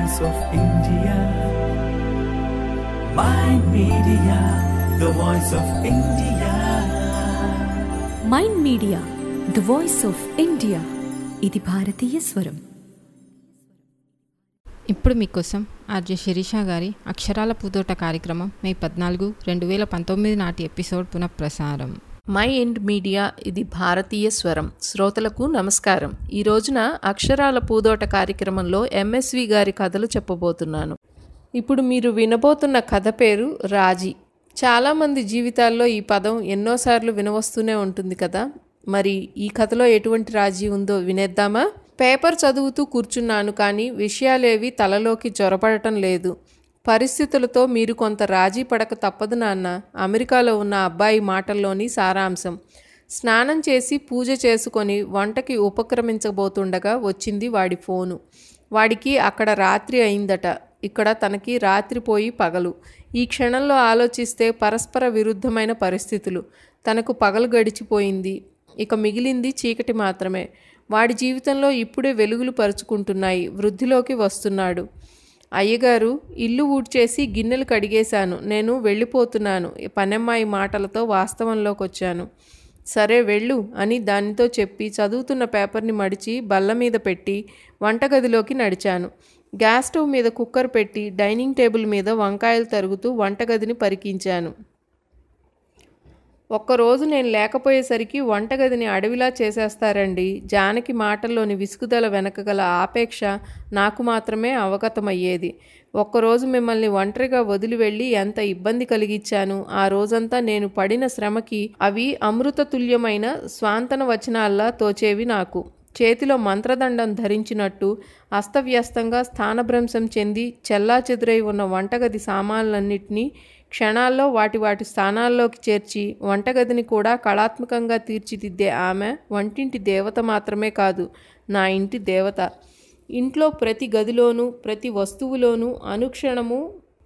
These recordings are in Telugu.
voice of India. My media, the voice of India. Mind Media the voice of India ఇది భారతీయ స్వరం ఇప్పుడు మీకోసం ఆర్జే శిరీష గారి అక్షరాల పూదోట కార్యక్రమం మే పద్నాలుగు రెండు వేల పంతొమ్మిది నాటి ఎపిసోడ్ పునఃప్రసారం మై ఎండ్ మీడియా ఇది భారతీయ స్వరం శ్రోతలకు నమస్కారం ఈ రోజున అక్షరాల పూదోట కార్యక్రమంలో ఎంఎస్వి గారి కథలు చెప్పబోతున్నాను ఇప్పుడు మీరు వినబోతున్న కథ పేరు రాజీ చాలామంది జీవితాల్లో ఈ పదం ఎన్నోసార్లు వినవస్తూనే ఉంటుంది కదా మరి ఈ కథలో ఎటువంటి రాజీ ఉందో వినేద్దామా పేపర్ చదువుతూ కూర్చున్నాను కానీ విషయాలేవి తలలోకి జొరపడటం లేదు పరిస్థితులతో మీరు కొంత రాజీ పడక తప్పదు నాన్న అమెరికాలో ఉన్న అబ్బాయి మాటల్లోని సారాంశం స్నానం చేసి పూజ చేసుకొని వంటకి ఉపక్రమించబోతుండగా వచ్చింది వాడి ఫోను వాడికి అక్కడ రాత్రి అయిందట ఇక్కడ తనకి రాత్రి పోయి పగలు ఈ క్షణంలో ఆలోచిస్తే పరస్పర విరుద్ధమైన పరిస్థితులు తనకు పగలు గడిచిపోయింది ఇక మిగిలింది చీకటి మాత్రమే వాడి జీవితంలో ఇప్పుడే వెలుగులు పరుచుకుంటున్నాయి వృద్ధిలోకి వస్తున్నాడు అయ్యగారు ఇల్లు ఊడ్చేసి గిన్నెలు కడిగేశాను నేను వెళ్ళిపోతున్నాను పనమ్మాయి మాటలతో వాస్తవంలోకి వచ్చాను సరే వెళ్ళు అని దానితో చెప్పి చదువుతున్న పేపర్ని మడిచి బల్ల మీద పెట్టి వంటగదిలోకి నడిచాను గ్యాస్ స్టవ్ మీద కుక్కర్ పెట్టి డైనింగ్ టేబుల్ మీద వంకాయలు తరుగుతూ వంటగదిని పరికించాను ఒక్కరోజు నేను లేకపోయేసరికి వంటగదిని అడవిలా చేసేస్తారండి జానకి మాటల్లోని విసుగుదల వెనక గల ఆపేక్ష నాకు మాత్రమే అవగతమయ్యేది ఒక్కరోజు మిమ్మల్ని ఒంటరిగా వదిలి వెళ్ళి ఎంత ఇబ్బంది కలిగించాను ఆ రోజంతా నేను పడిన శ్రమకి అవి అమృతతుల్యమైన స్వాంతన వచనాల్లా తోచేవి నాకు చేతిలో మంత్రదండం ధరించినట్టు అస్తవ్యస్తంగా స్థానభ్రంశం చెంది చెల్లా చెదురై ఉన్న వంటగది సామాన్లన్నింటినీ క్షణాల్లో వాటి వాటి స్థానాల్లోకి చేర్చి వంటగదిని కూడా కళాత్మకంగా తీర్చిదిద్దే ఆమె వంటింటి దేవత మాత్రమే కాదు నా ఇంటి దేవత ఇంట్లో ప్రతి గదిలోనూ ప్రతి వస్తువులోనూ అనుక్షణము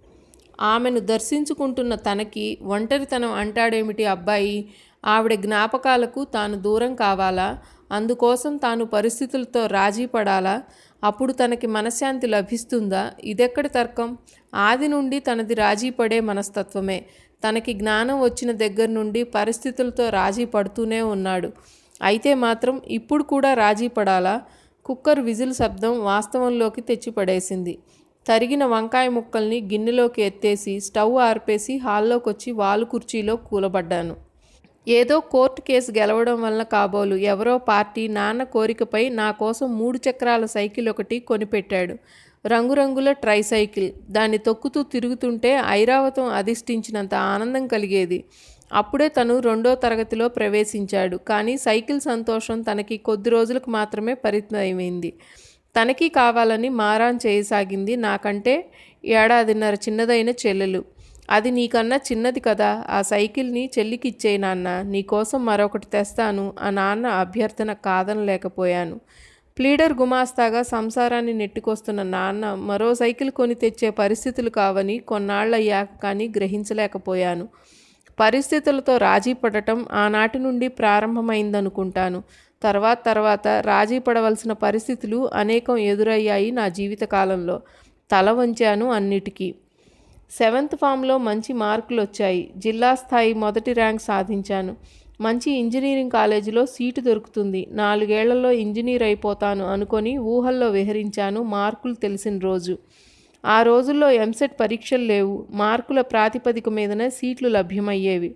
ఆమెను దర్శించుకుంటున్న తనకి ఒంటరితనం అంటాడేమిటి అబ్బాయి ఆవిడ జ్ఞాపకాలకు తాను దూరం కావాలా అందుకోసం తాను పరిస్థితులతో రాజీ పడాలా అప్పుడు తనకి మనశ్శాంతి లభిస్తుందా ఇదెక్కడి తర్కం ఆది నుండి తనది రాజీ పడే మనస్తత్వమే తనకి జ్ఞానం వచ్చిన దగ్గర నుండి పరిస్థితులతో రాజీ పడుతూనే ఉన్నాడు అయితే మాత్రం ఇప్పుడు కూడా రాజీ పడాలా కుక్కర్ విజిల్ శబ్దం వాస్తవంలోకి తెచ్చిపడేసింది తరిగిన వంకాయ ముక్కల్ని గిన్నెలోకి ఎత్తేసి స్టవ్ ఆర్పేసి హాల్లోకి వచ్చి వాలు కుర్చీలో కూలబడ్డాను ఏదో కోర్టు కేసు గెలవడం వలన కాబోలు ఎవరో పార్టీ నాన్న కోరికపై నా కోసం మూడు చక్రాల సైకిల్ ఒకటి కొనిపెట్టాడు రంగురంగుల ట్రై సైకిల్ దాన్ని తొక్కుతూ తిరుగుతుంటే ఐరావతం అధిష్ఠించినంత ఆనందం కలిగేది అప్పుడే తను రెండో తరగతిలో ప్రవేశించాడు కానీ సైకిల్ సంతోషం తనకి కొద్ది రోజులకు మాత్రమే పరిమితమైంది తనకి కావాలని మారాన్ చేయసాగింది నాకంటే ఏడాదిన్నర చిన్నదైన చెల్లెలు అది నీకన్నా చిన్నది కదా ఆ సైకిల్ని చెల్లికిచ్చేయి నాన్న నీకోసం మరొకటి తెస్తాను ఆ నాన్న అభ్యర్థన కాదనలేకపోయాను ప్లీడర్ గుమాస్తాగా సంసారాన్ని నెట్టుకొస్తున్న నాన్న మరో సైకిల్ కొని తెచ్చే పరిస్థితులు కావని కొన్నాళ్ళయ్యాక కానీ గ్రహించలేకపోయాను పరిస్థితులతో రాజీ పడటం ఆనాటి నుండి ప్రారంభమైందనుకుంటాను తర్వాత తర్వాత రాజీ పడవలసిన పరిస్థితులు అనేకం ఎదురయ్యాయి నా జీవితకాలంలో తల వంచాను అన్నిటికీ సెవెంత్ ఫామ్లో మంచి మార్కులు వచ్చాయి జిల్లా స్థాయి మొదటి ర్యాంక్ సాధించాను మంచి ఇంజనీరింగ్ కాలేజీలో సీటు దొరుకుతుంది నాలుగేళ్లలో ఇంజనీర్ అయిపోతాను అనుకొని ఊహల్లో విహరించాను మార్కులు తెలిసిన రోజు ఆ రోజుల్లో ఎంసెట్ పరీక్షలు లేవు మార్కుల ప్రాతిపదిక మీదనే సీట్లు లభ్యమయ్యేవి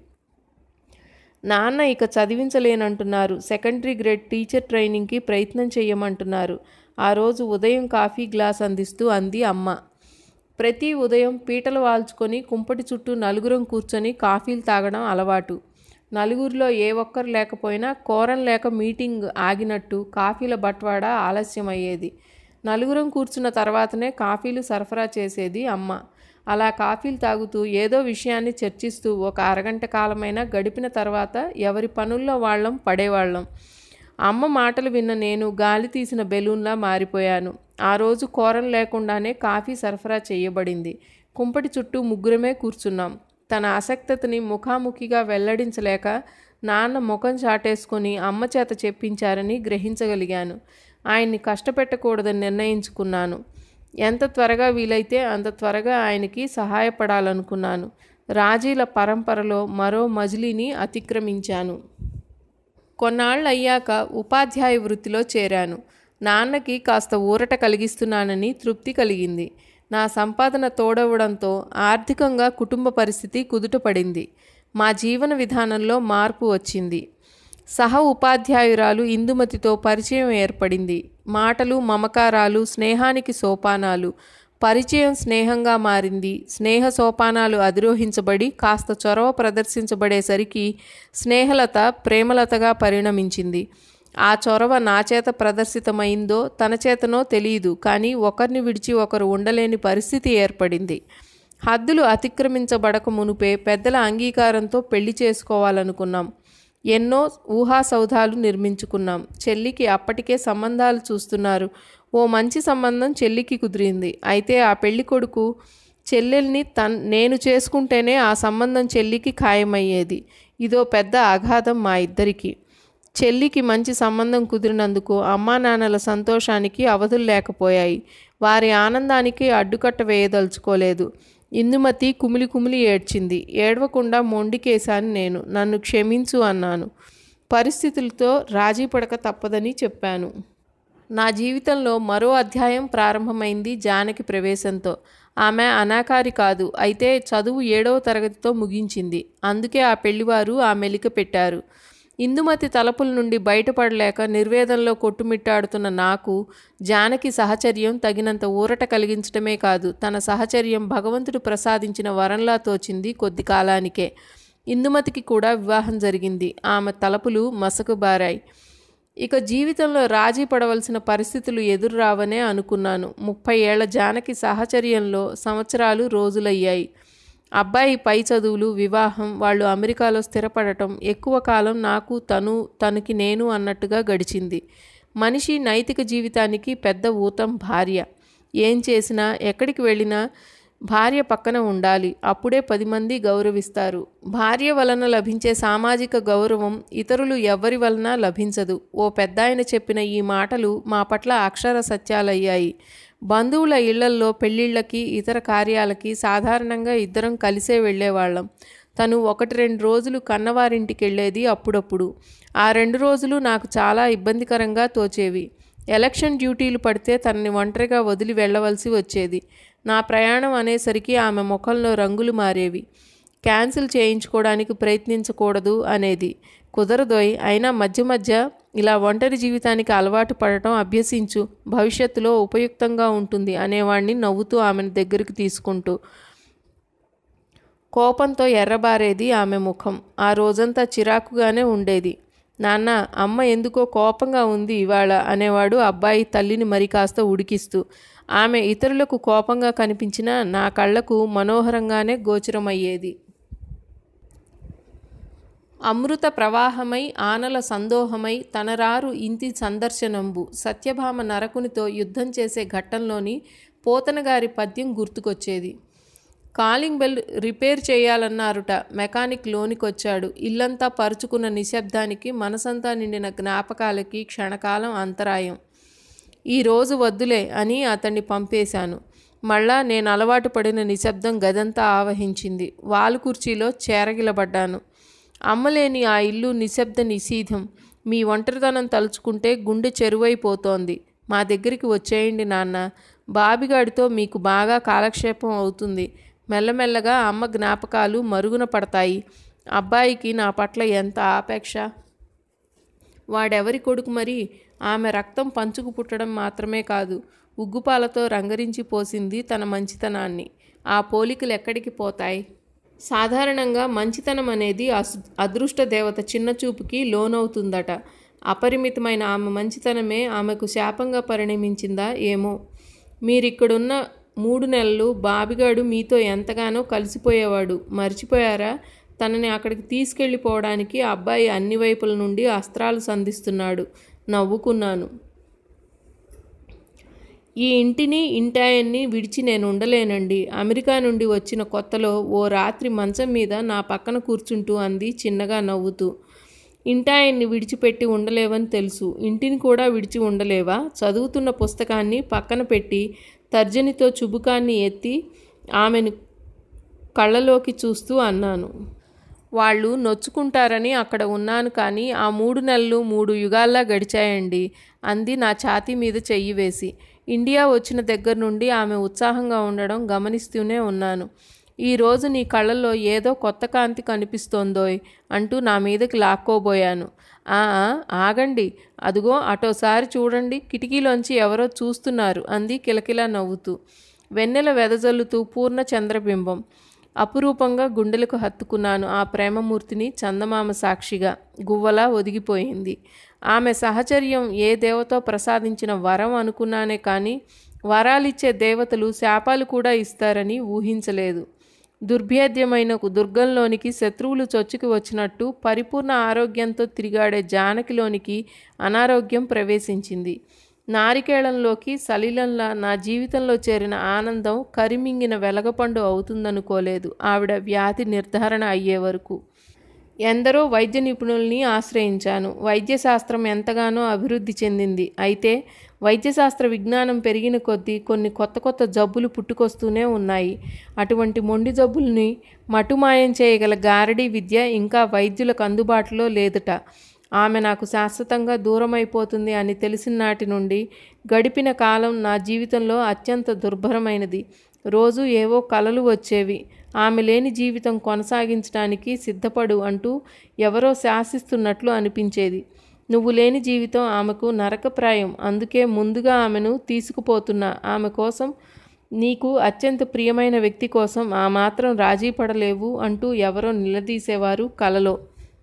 నాన్న ఇక చదివించలేనంటున్నారు సెకండరీ గ్రేడ్ టీచర్ ట్రైనింగ్కి ప్రయత్నం చేయమంటున్నారు ఆ రోజు ఉదయం కాఫీ గ్లాస్ అందిస్తూ అంది అమ్మ ప్రతి ఉదయం పీటలు వాల్చుకొని కుంపటి చుట్టూ నలుగురం కూర్చొని కాఫీలు తాగడం అలవాటు నలుగురిలో ఏ ఒక్కరు లేకపోయినా కోరం లేక మీటింగ్ ఆగినట్టు కాఫీల బట్వాడా ఆలస్యమయ్యేది నలుగురం కూర్చున్న తర్వాతనే కాఫీలు సరఫరా చేసేది అమ్మ అలా కాఫీలు తాగుతూ ఏదో విషయాన్ని చర్చిస్తూ ఒక అరగంట కాలమైనా గడిపిన తర్వాత ఎవరి పనుల్లో వాళ్ళం పడేవాళ్ళం అమ్మ మాటలు విన్న నేను గాలి తీసిన బెలూన్లా మారిపోయాను ఆ రోజు కోరం లేకుండానే కాఫీ సరఫరా చేయబడింది కుంపటి చుట్టూ ముగ్గురమే కూర్చున్నాం తన ఆసక్తతని ముఖాముఖిగా వెల్లడించలేక నాన్న ముఖం చాటేసుకొని అమ్మ చేత చెప్పించారని గ్రహించగలిగాను ఆయన్ని కష్టపెట్టకూడదని నిర్ణయించుకున్నాను ఎంత త్వరగా వీలైతే అంత త్వరగా ఆయనకి సహాయపడాలనుకున్నాను రాజీల పరంపరలో మరో మజిలీని అతిక్రమించాను కొన్నాళ్ళు అయ్యాక ఉపాధ్యాయ వృత్తిలో చేరాను నాన్నకి కాస్త ఊరట కలిగిస్తున్నానని తృప్తి కలిగింది నా సంపాదన తోడవడంతో ఆర్థికంగా కుటుంబ పరిస్థితి కుదుటపడింది మా జీవన విధానంలో మార్పు వచ్చింది సహ ఉపాధ్యాయురాలు ఇందుమతితో పరిచయం ఏర్పడింది మాటలు మమకారాలు స్నేహానికి సోపానాలు పరిచయం స్నేహంగా మారింది స్నేహ సోపానాలు అధిరోహించబడి కాస్త చొరవ ప్రదర్శించబడేసరికి స్నేహలత ప్రేమలతగా పరిణమించింది ఆ చొరవ నా చేత ప్రదర్శితమైందో తన చేతనో తెలియదు కానీ ఒకరిని విడిచి ఒకరు ఉండలేని పరిస్థితి ఏర్పడింది హద్దులు అతిక్రమించబడక మునుపే పెద్దల అంగీకారంతో పెళ్లి చేసుకోవాలనుకున్నాం ఎన్నో ఊహా సౌధాలు నిర్మించుకున్నాం చెల్లికి అప్పటికే సంబంధాలు చూస్తున్నారు ఓ మంచి సంబంధం చెల్లికి కుదిరింది అయితే ఆ పెళ్లి కొడుకు చెల్లెల్ని తన్ నేను చేసుకుంటేనే ఆ సంబంధం చెల్లికి ఖాయమయ్యేది ఇదో పెద్ద అగాధం మా ఇద్దరికి చెల్లికి మంచి సంబంధం కుదిరినందుకు అమ్మా నాన్నల సంతోషానికి అవధులు లేకపోయాయి వారి ఆనందానికి అడ్డుకట్ట వేయదలుచుకోలేదు ఇందుమతి కుమిలి కుమిలి ఏడ్చింది ఏడవకుండా మొండికేశాను నేను నన్ను క్షమించు అన్నాను పరిస్థితులతో రాజీ పడక తప్పదని చెప్పాను నా జీవితంలో మరో అధ్యాయం ప్రారంభమైంది జానకి ప్రవేశంతో ఆమె అనాకారి కాదు అయితే చదువు ఏడవ తరగతితో ముగించింది అందుకే ఆ పెళ్లివారు ఆ మెలిక పెట్టారు ఇందుమతి తలపుల నుండి బయటపడలేక నిర్వేదంలో కొట్టుమిట్టాడుతున్న నాకు జానకి సహచర్యం తగినంత ఊరట కలిగించడమే కాదు తన సహచర్యం భగవంతుడు ప్రసాదించిన వరంలా తోచింది కొద్ది కాలానికే ఇందుమతికి కూడా వివాహం జరిగింది ఆమె తలపులు మసకుబారాయి ఇక జీవితంలో రాజీ పడవలసిన పరిస్థితులు ఎదురు రావనే అనుకున్నాను ముప్పై ఏళ్ల జానకి సాహచర్యంలో సంవత్సరాలు రోజులయ్యాయి అబ్బాయి పై చదువులు వివాహం వాళ్ళు అమెరికాలో స్థిరపడటం ఎక్కువ కాలం నాకు తను తనకి నేను అన్నట్టుగా గడిచింది మనిషి నైతిక జీవితానికి పెద్ద ఊతం భార్య ఏం చేసినా ఎక్కడికి వెళ్ళినా భార్య పక్కన ఉండాలి అప్పుడే పది మంది గౌరవిస్తారు భార్య వలన లభించే సామాజిక గౌరవం ఇతరులు ఎవ్వరి వలన లభించదు ఓ పెద్దాయన చెప్పిన ఈ మాటలు మా పట్ల అక్షర సత్యాలయ్యాయి బంధువుల ఇళ్లల్లో పెళ్ళిళ్ళకి ఇతర కార్యాలకి సాధారణంగా ఇద్దరం కలిసే వెళ్ళేవాళ్ళం తను ఒకటి రెండు రోజులు కన్నవారింటికి వెళ్ళేది అప్పుడప్పుడు ఆ రెండు రోజులు నాకు చాలా ఇబ్బందికరంగా తోచేవి ఎలక్షన్ డ్యూటీలు పడితే తనని ఒంటరిగా వదిలి వెళ్ళవలసి వచ్చేది నా ప్రయాణం అనేసరికి ఆమె ముఖంలో రంగులు మారేవి క్యాన్సిల్ చేయించుకోవడానికి ప్రయత్నించకూడదు అనేది కుదరదోయ్ అయినా మధ్య మధ్య ఇలా ఒంటరి జీవితానికి అలవాటు పడటం అభ్యసించు భవిష్యత్తులో ఉపయుక్తంగా ఉంటుంది అనేవాణ్ణి నవ్వుతూ ఆమెను దగ్గరికి తీసుకుంటూ కోపంతో ఎర్రబారేది ఆమె ముఖం ఆ రోజంతా చిరాకుగానే ఉండేది నాన్న అమ్మ ఎందుకో కోపంగా ఉంది ఇవాళ అనేవాడు అబ్బాయి తల్లిని మరి కాస్త ఉడికిస్తూ ఆమె ఇతరులకు కోపంగా కనిపించినా నా కళ్ళకు మనోహరంగానే గోచరమయ్యేది అమృత ప్రవాహమై ఆనల సందోహమై తనరారు ఇంటి సందర్శనంబు సత్యభామ నరకునితో యుద్ధం చేసే ఘట్టంలోని పోతనగారి పద్యం గుర్తుకొచ్చేది కాలింగ్ బెల్ రిపేర్ చేయాలన్నారుట మెకానిక్ లోనికొచ్చాడు ఇల్లంతా పరుచుకున్న నిశ్శబ్దానికి మనసంతా నిండిన జ్ఞాపకాలకి క్షణకాలం అంతరాయం ఈ రోజు వద్దులే అని అతన్ని పంపేశాను మళ్ళా నేను అలవాటు పడిన నిశ్శబ్దం గదంతా ఆవహించింది వాలు కుర్చీలో చేరగిలబడ్డాను అమ్మలేని ఆ ఇల్లు నిశ్శబ్ద నిశీధం మీ ఒంటరితనం తలుచుకుంటే గుండె చెరువైపోతోంది మా దగ్గరికి వచ్చేయండి నాన్న బాబిగాడితో మీకు బాగా కాలక్షేపం అవుతుంది మెల్లమెల్లగా అమ్మ జ్ఞాపకాలు మరుగున పడతాయి అబ్బాయికి నా పట్ల ఎంత ఆపేక్ష వాడెవరి కొడుకు మరి ఆమె రక్తం పంచుకు పుట్టడం మాత్రమే కాదు ఉగ్గుపాలతో రంగరించి పోసింది తన మంచితనాన్ని ఆ పోలికలు ఎక్కడికి పోతాయి సాధారణంగా మంచితనం అనేది అస్ అదృష్ట దేవత చిన్నచూపుకి లోనవుతుందట అపరిమితమైన ఆమె మంచితనమే ఆమెకు శాపంగా పరిణమించిందా ఏమో మీరిక్కడున్న మూడు నెలలు బాబిగాడు మీతో ఎంతగానో కలిసిపోయేవాడు మర్చిపోయారా తనని అక్కడికి తీసుకెళ్ళిపోవడానికి ఆ అబ్బాయి అన్ని వైపుల నుండి అస్త్రాలు సంధిస్తున్నాడు నవ్వుకున్నాను ఈ ఇంటిని ఇంటాయన్ని విడిచి నేను ఉండలేనండి అమెరికా నుండి వచ్చిన కొత్తలో ఓ రాత్రి మంచం మీద నా పక్కన కూర్చుంటూ అంది చిన్నగా నవ్వుతూ ఇంటాయన్ని విడిచిపెట్టి ఉండలేవని తెలుసు ఇంటిని కూడా విడిచి ఉండలేవా చదువుతున్న పుస్తకాన్ని పక్కన పెట్టి తర్జనితో చుబుకాన్ని ఎత్తి ఆమెను కళ్ళలోకి చూస్తూ అన్నాను వాళ్ళు నొచ్చుకుంటారని అక్కడ ఉన్నాను కానీ ఆ మూడు నెలలు మూడు యుగాల్లా గడిచాయండి అంది నా ఛాతీ మీద చెయ్యి వేసి ఇండియా వచ్చిన దగ్గర నుండి ఆమె ఉత్సాహంగా ఉండడం గమనిస్తూనే ఉన్నాను ఈరోజు నీ కళ్ళల్లో ఏదో కొత్త కాంతి కనిపిస్తోందోయ్ అంటూ నా మీదకి లాక్కోబోయాను ఆ ఆ, ఆగండి అదుగో అటోసారి చూడండి కిటికీలోంచి ఎవరో చూస్తున్నారు అంది కిలకిలా నవ్వుతూ వెన్నెల వెదజల్లుతూ పూర్ణ చంద్రబింబం అపురూపంగా గుండెలకు హత్తుకున్నాను ఆ ప్రేమమూర్తిని చందమామ సాక్షిగా గువ్వలా ఒదిగిపోయింది ఆమె సహచర్యం ఏ దేవతో ప్రసాదించిన వరం అనుకున్నానే కానీ వరాలిచ్చే దేవతలు శాపాలు కూడా ఇస్తారని ఊహించలేదు దుర్భేద్యమైన దుర్గంలోనికి శత్రువులు చొచ్చుకు వచ్చినట్టు పరిపూర్ణ ఆరోగ్యంతో తిరిగాడే జానకిలోనికి అనారోగ్యం ప్రవేశించింది నారికేళంలోకి సలిలంలా నా జీవితంలో చేరిన ఆనందం కరిమింగిన వెలగపండు అవుతుందనుకోలేదు ఆవిడ వ్యాధి నిర్ధారణ అయ్యే వరకు ఎందరో వైద్య నిపుణుల్ని ఆశ్రయించాను వైద్యశాస్త్రం ఎంతగానో అభివృద్ధి చెందింది అయితే వైద్యశాస్త్ర విజ్ఞానం పెరిగిన కొద్దీ కొన్ని కొత్త కొత్త జబ్బులు పుట్టుకొస్తూనే ఉన్నాయి అటువంటి మొండి జబ్బుల్ని మటుమాయం చేయగల గారడీ విద్య ఇంకా వైద్యులకు అందుబాటులో లేదట ఆమె నాకు శాశ్వతంగా దూరమైపోతుంది అని తెలిసిన నాటి నుండి గడిపిన కాలం నా జీవితంలో అత్యంత దుర్భరమైనది రోజు ఏవో కలలు వచ్చేవి ఆమె లేని జీవితం కొనసాగించడానికి సిద్ధపడు అంటూ ఎవరో శాసిస్తున్నట్లు అనిపించేది నువ్వు లేని జీవితం ఆమెకు నరకప్రాయం అందుకే ముందుగా ఆమెను తీసుకుపోతున్నా ఆమె కోసం నీకు అత్యంత ప్రియమైన వ్యక్తి కోసం ఆ మాత్రం రాజీ పడలేవు అంటూ ఎవరో నిలదీసేవారు కలలో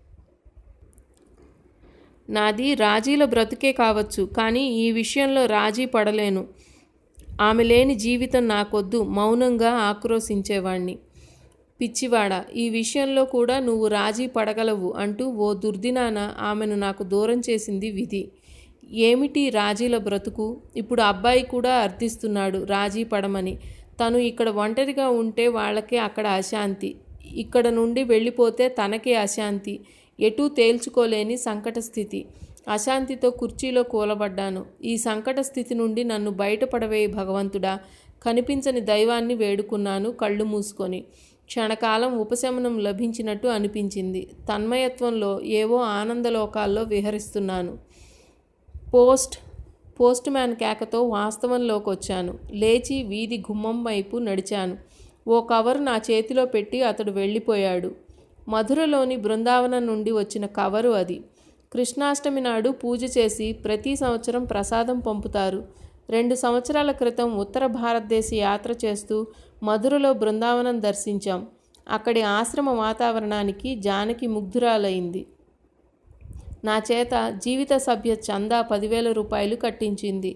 నాది రాజీల బ్రతుకే కావచ్చు కానీ ఈ విషయంలో రాజీ పడలేను ఆమె లేని జీవితం నాకొద్దు మౌనంగా ఆక్రోశించేవాణ్ణి పిచ్చివాడ ఈ విషయంలో కూడా నువ్వు రాజీ పడగలవు అంటూ ఓ దుర్దినాన ఆమెను నాకు దూరం చేసింది విధి ఏమిటి రాజీల బ్రతుకు ఇప్పుడు అబ్బాయి కూడా అర్థిస్తున్నాడు రాజీ పడమని తను ఇక్కడ ఒంటరిగా ఉంటే వాళ్ళకే అక్కడ అశాంతి ఇక్కడ నుండి వెళ్ళిపోతే తనకే అశాంతి ఎటూ తేల్చుకోలేని సంకట స్థితి అశాంతితో కుర్చీలో కూలబడ్డాను ఈ సంకట స్థితి నుండి నన్ను బయటపడవేయి భగవంతుడా కనిపించని దైవాన్ని వేడుకున్నాను కళ్ళు మూసుకొని క్షణకాలం ఉపశమనం లభించినట్టు అనిపించింది తన్మయత్వంలో ఏవో ఆనందలోకాల్లో విహరిస్తున్నాను పోస్ట్ పోస్ట్ మ్యాన్ కేకతో వాస్తవంలోకి వచ్చాను లేచి వీధి గుమ్మం వైపు నడిచాను ఓ కవరు నా చేతిలో పెట్టి అతడు వెళ్ళిపోయాడు మధురలోని బృందావనం నుండి వచ్చిన కవరు అది కృష్ణాష్టమి నాడు పూజ చేసి ప్రతి సంవత్సరం ప్రసాదం పంపుతారు రెండు సంవత్సరాల క్రితం ఉత్తర భారతదేశ యాత్ర చేస్తూ మధురలో బృందావనం దర్శించాం అక్కడి ఆశ్రమ వాతావరణానికి జానకి ముగ్ధురాలైంది నా చేత జీవిత సభ్య చందా పదివేల రూపాయలు కట్టించింది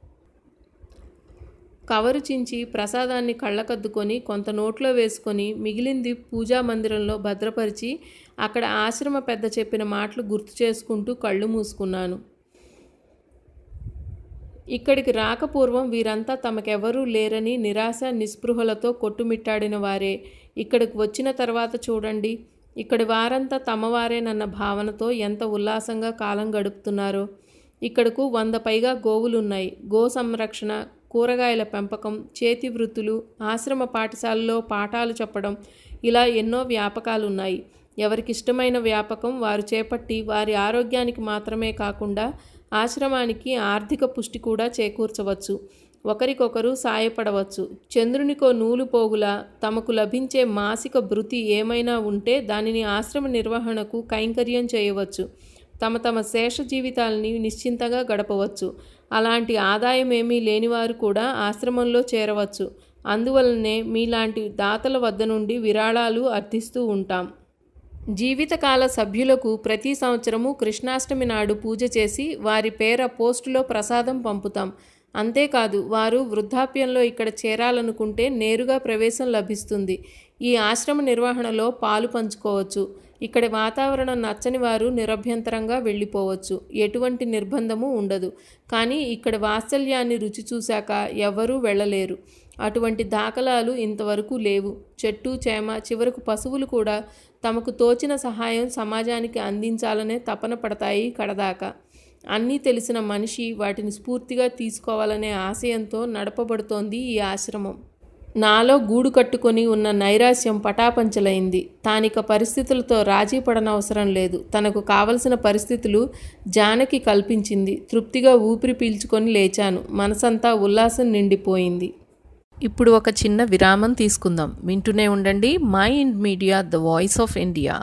కవరు చించి ప్రసాదాన్ని కళ్ళకద్దుకొని కొంత నోట్లో వేసుకొని మిగిలింది పూజా మందిరంలో భద్రపరిచి అక్కడ ఆశ్రమ పెద్ద చెప్పిన మాటలు గుర్తు చేసుకుంటూ కళ్ళు మూసుకున్నాను ఇక్కడికి రాకపూర్వం వీరంతా తమకెవరూ లేరని నిరాశ నిస్పృహలతో కొట్టుమిట్టాడిన వారే ఇక్కడికి వచ్చిన తర్వాత చూడండి ఇక్కడి వారంతా తమవారేనన్న భావనతో ఎంత ఉల్లాసంగా కాలం గడుపుతున్నారో ఇక్కడకు వంద పైగా గోవులున్నాయి గో సంరక్షణ కూరగాయల పెంపకం చేతి వృత్తులు ఆశ్రమ పాఠశాలలో పాఠాలు చెప్పడం ఇలా ఎన్నో వ్యాపకాలు ఉన్నాయి ఎవరికిష్టమైన వ్యాపకం వారు చేపట్టి వారి ఆరోగ్యానికి మాత్రమే కాకుండా ఆశ్రమానికి ఆర్థిక పుష్టి కూడా చేకూర్చవచ్చు ఒకరికొకరు సాయపడవచ్చు చంద్రునికో నూలు పోగులా తమకు లభించే మాసిక భృతి ఏమైనా ఉంటే దానిని ఆశ్రమ నిర్వహణకు కైంకర్యం చేయవచ్చు తమ తమ శేష జీవితాలని నిశ్చింతగా గడపవచ్చు అలాంటి ఆదాయం ఏమీ లేనివారు కూడా ఆశ్రమంలో చేరవచ్చు అందువలనే మీలాంటి దాతల వద్ద నుండి విరాళాలు అర్థిస్తూ ఉంటాం జీవితకాల సభ్యులకు ప్రతి సంవత్సరము కృష్ణాష్టమి నాడు పూజ చేసి వారి పేర పోస్టులో ప్రసాదం పంపుతాం అంతేకాదు వారు వృద్ధాప్యంలో ఇక్కడ చేరాలనుకుంటే నేరుగా ప్రవేశం లభిస్తుంది ఈ ఆశ్రమ నిర్వహణలో పాలు పంచుకోవచ్చు ఇక్కడి వాతావరణం నచ్చని వారు నిరభ్యంతరంగా వెళ్ళిపోవచ్చు ఎటువంటి నిర్బంధము ఉండదు కానీ ఇక్కడి వాత్సల్యాన్ని రుచి చూశాక ఎవరూ వెళ్ళలేరు అటువంటి దాఖలాలు ఇంతవరకు లేవు చెట్టు చేమ చివరకు పశువులు కూడా తమకు తోచిన సహాయం సమాజానికి అందించాలనే తపన పడతాయి కడదాకా అన్నీ తెలిసిన మనిషి వాటిని స్ఫూర్తిగా తీసుకోవాలనే ఆశయంతో నడపబడుతోంది ఈ ఆశ్రమం నాలో గూడు కట్టుకొని ఉన్న నైరాశ్యం పటాపంచలైంది తానిక పరిస్థితులతో రాజీ పడనవసరం లేదు తనకు కావలసిన పరిస్థితులు జానకి కల్పించింది తృప్తిగా ఊపిరి పీల్చుకొని లేచాను మనసంతా ఉల్లాసం నిండిపోయింది ఇప్పుడు ఒక చిన్న విరామం తీసుకుందాం వింటూనే ఉండండి Mind Media the voice of India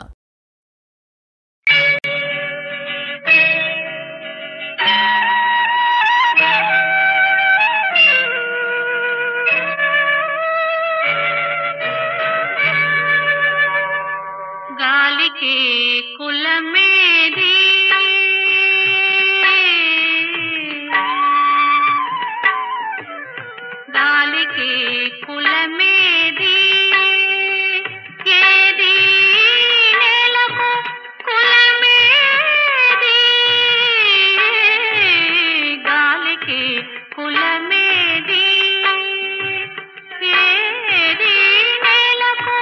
గాలికి కులమేది గాలికి కులమేది ఏది నేలకు కులమేది గాలికి కులమేది ఏది నేలకు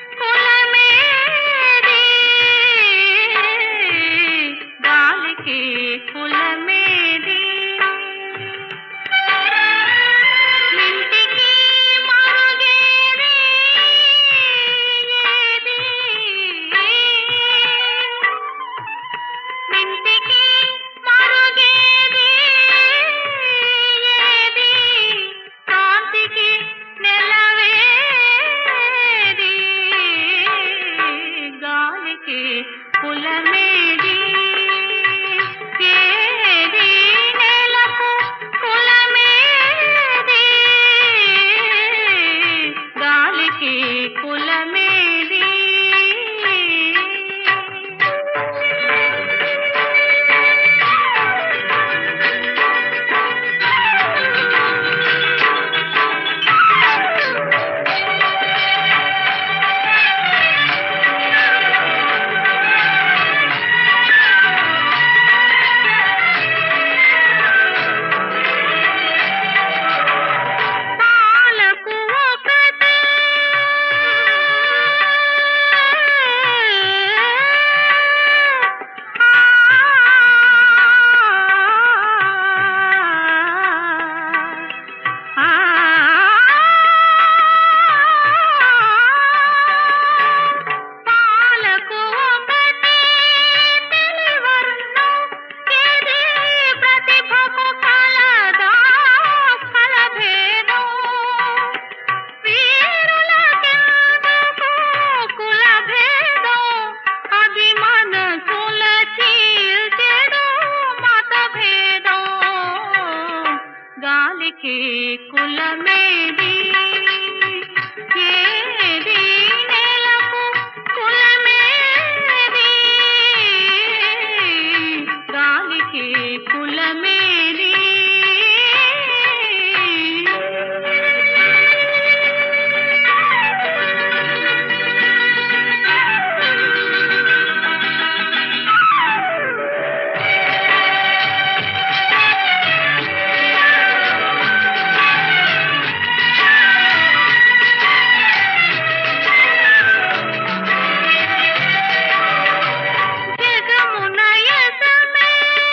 కులమేది గాలికి కులమేది ఇంటికి మరుగేది ఏది ఇంటికి మరుగేది ఏది కాంతికి నెలవేది గాలికి కులమేది ఏది నెలకు కులమేది గాలికి కులమేది పాలకు ఒకటే పాలకు ఒకటే తెలివర్ణం ఏది ప్రతిభకు కలదా కలభేదం వీరులకెందుకు కులభేదం అది మనసుల చీల్చెడు మతభేదం గాలికి కులమేది ఏది నేలకు కులమేది గాలికి కులమేది జగమున యసమే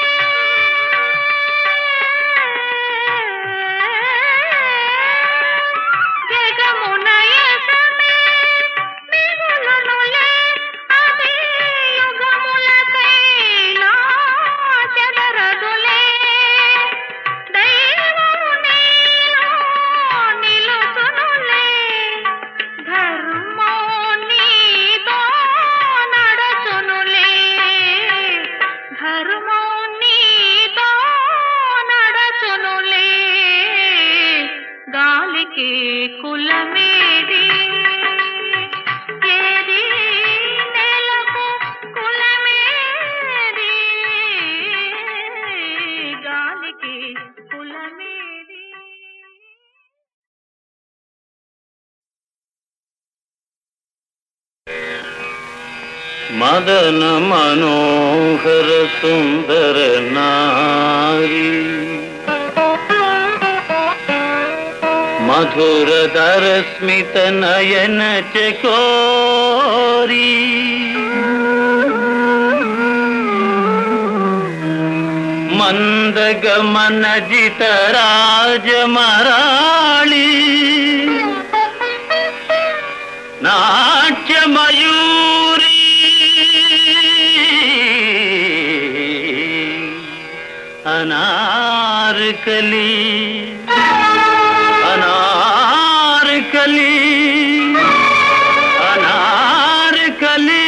జగమున యసమే మిగులునులే అది యుగములకైనా చెదరదులే దైవము నీలో నిలుచునులే ధర్మో నీతో నడచునులే ధర్మో నీతో నడచునులే గాలికి కులమేది ఏది నెలకు కులమేది గాలికి కులమేది మదన మనోహర సుందర నారి మధుర దరస్మిత నయన చకోరి మందగమన జిత రాజమరాళి నాట్యమయూరి అనార్కలి అనార్కలి అనార్కలి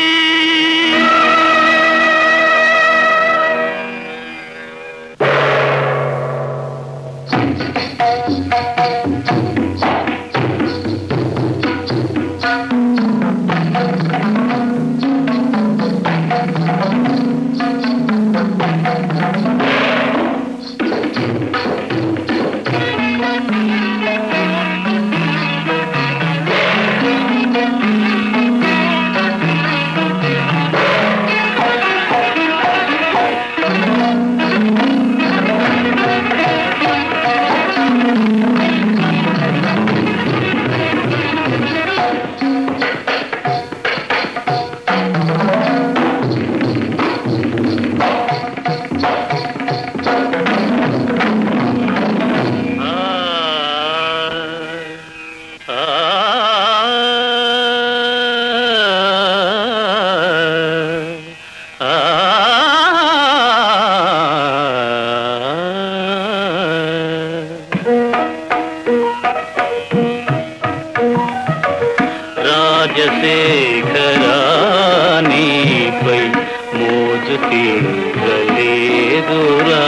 రాజశేఖరానిపై మోజు తీరలేదురా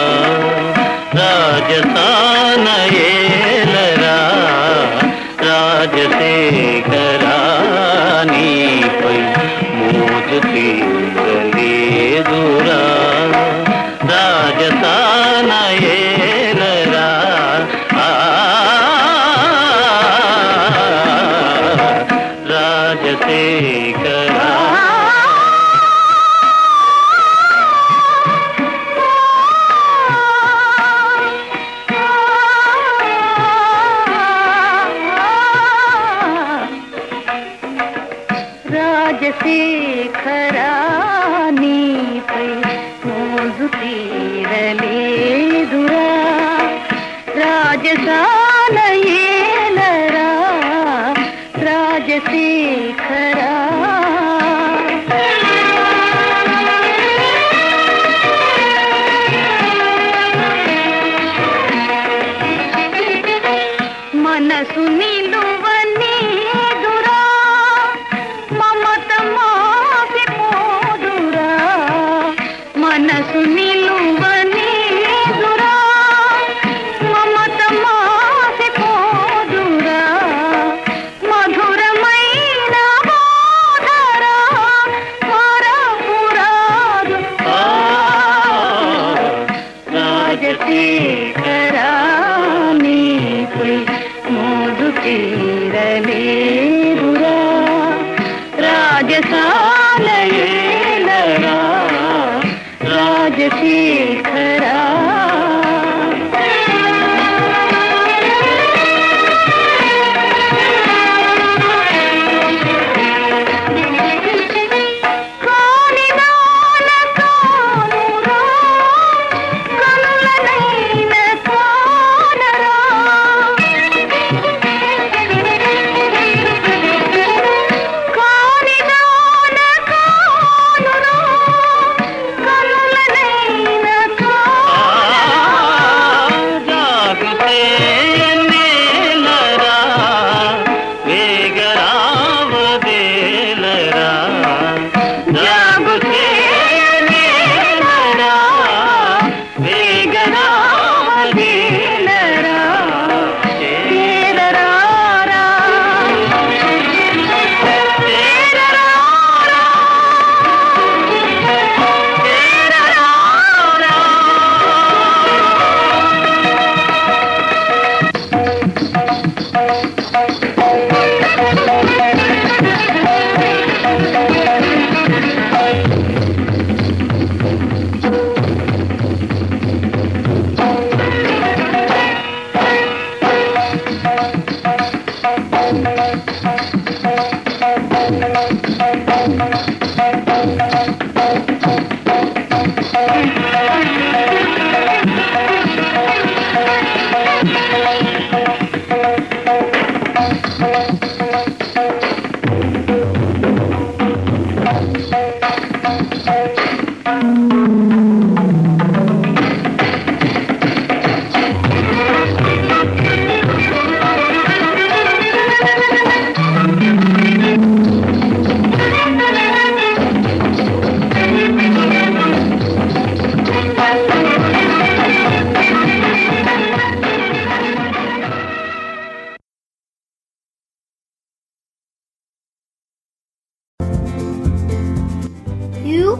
రాజసానయేలరా రాజశేఖరానిపై మోజు తీరలేదురా రాజసానయేలరా ఆ రాజశేఖరా రాజశేఖరానిపై మోజు తీరలేదురా రాజసాల ఏలరా రాజశేఖరా మనసు నిలువనీదురా మమత మాసిపోదురా మనసు నిలువనీదురా మమత మాసిపోదురా మధురమైన బోధరా మరపురాదు రాజశేఖరానిపై మోదు తీరలేదురా రాజసాలయేలరా రాజశేఖరా కానిదాన కానురా కనులనైన కానరా కానిదాన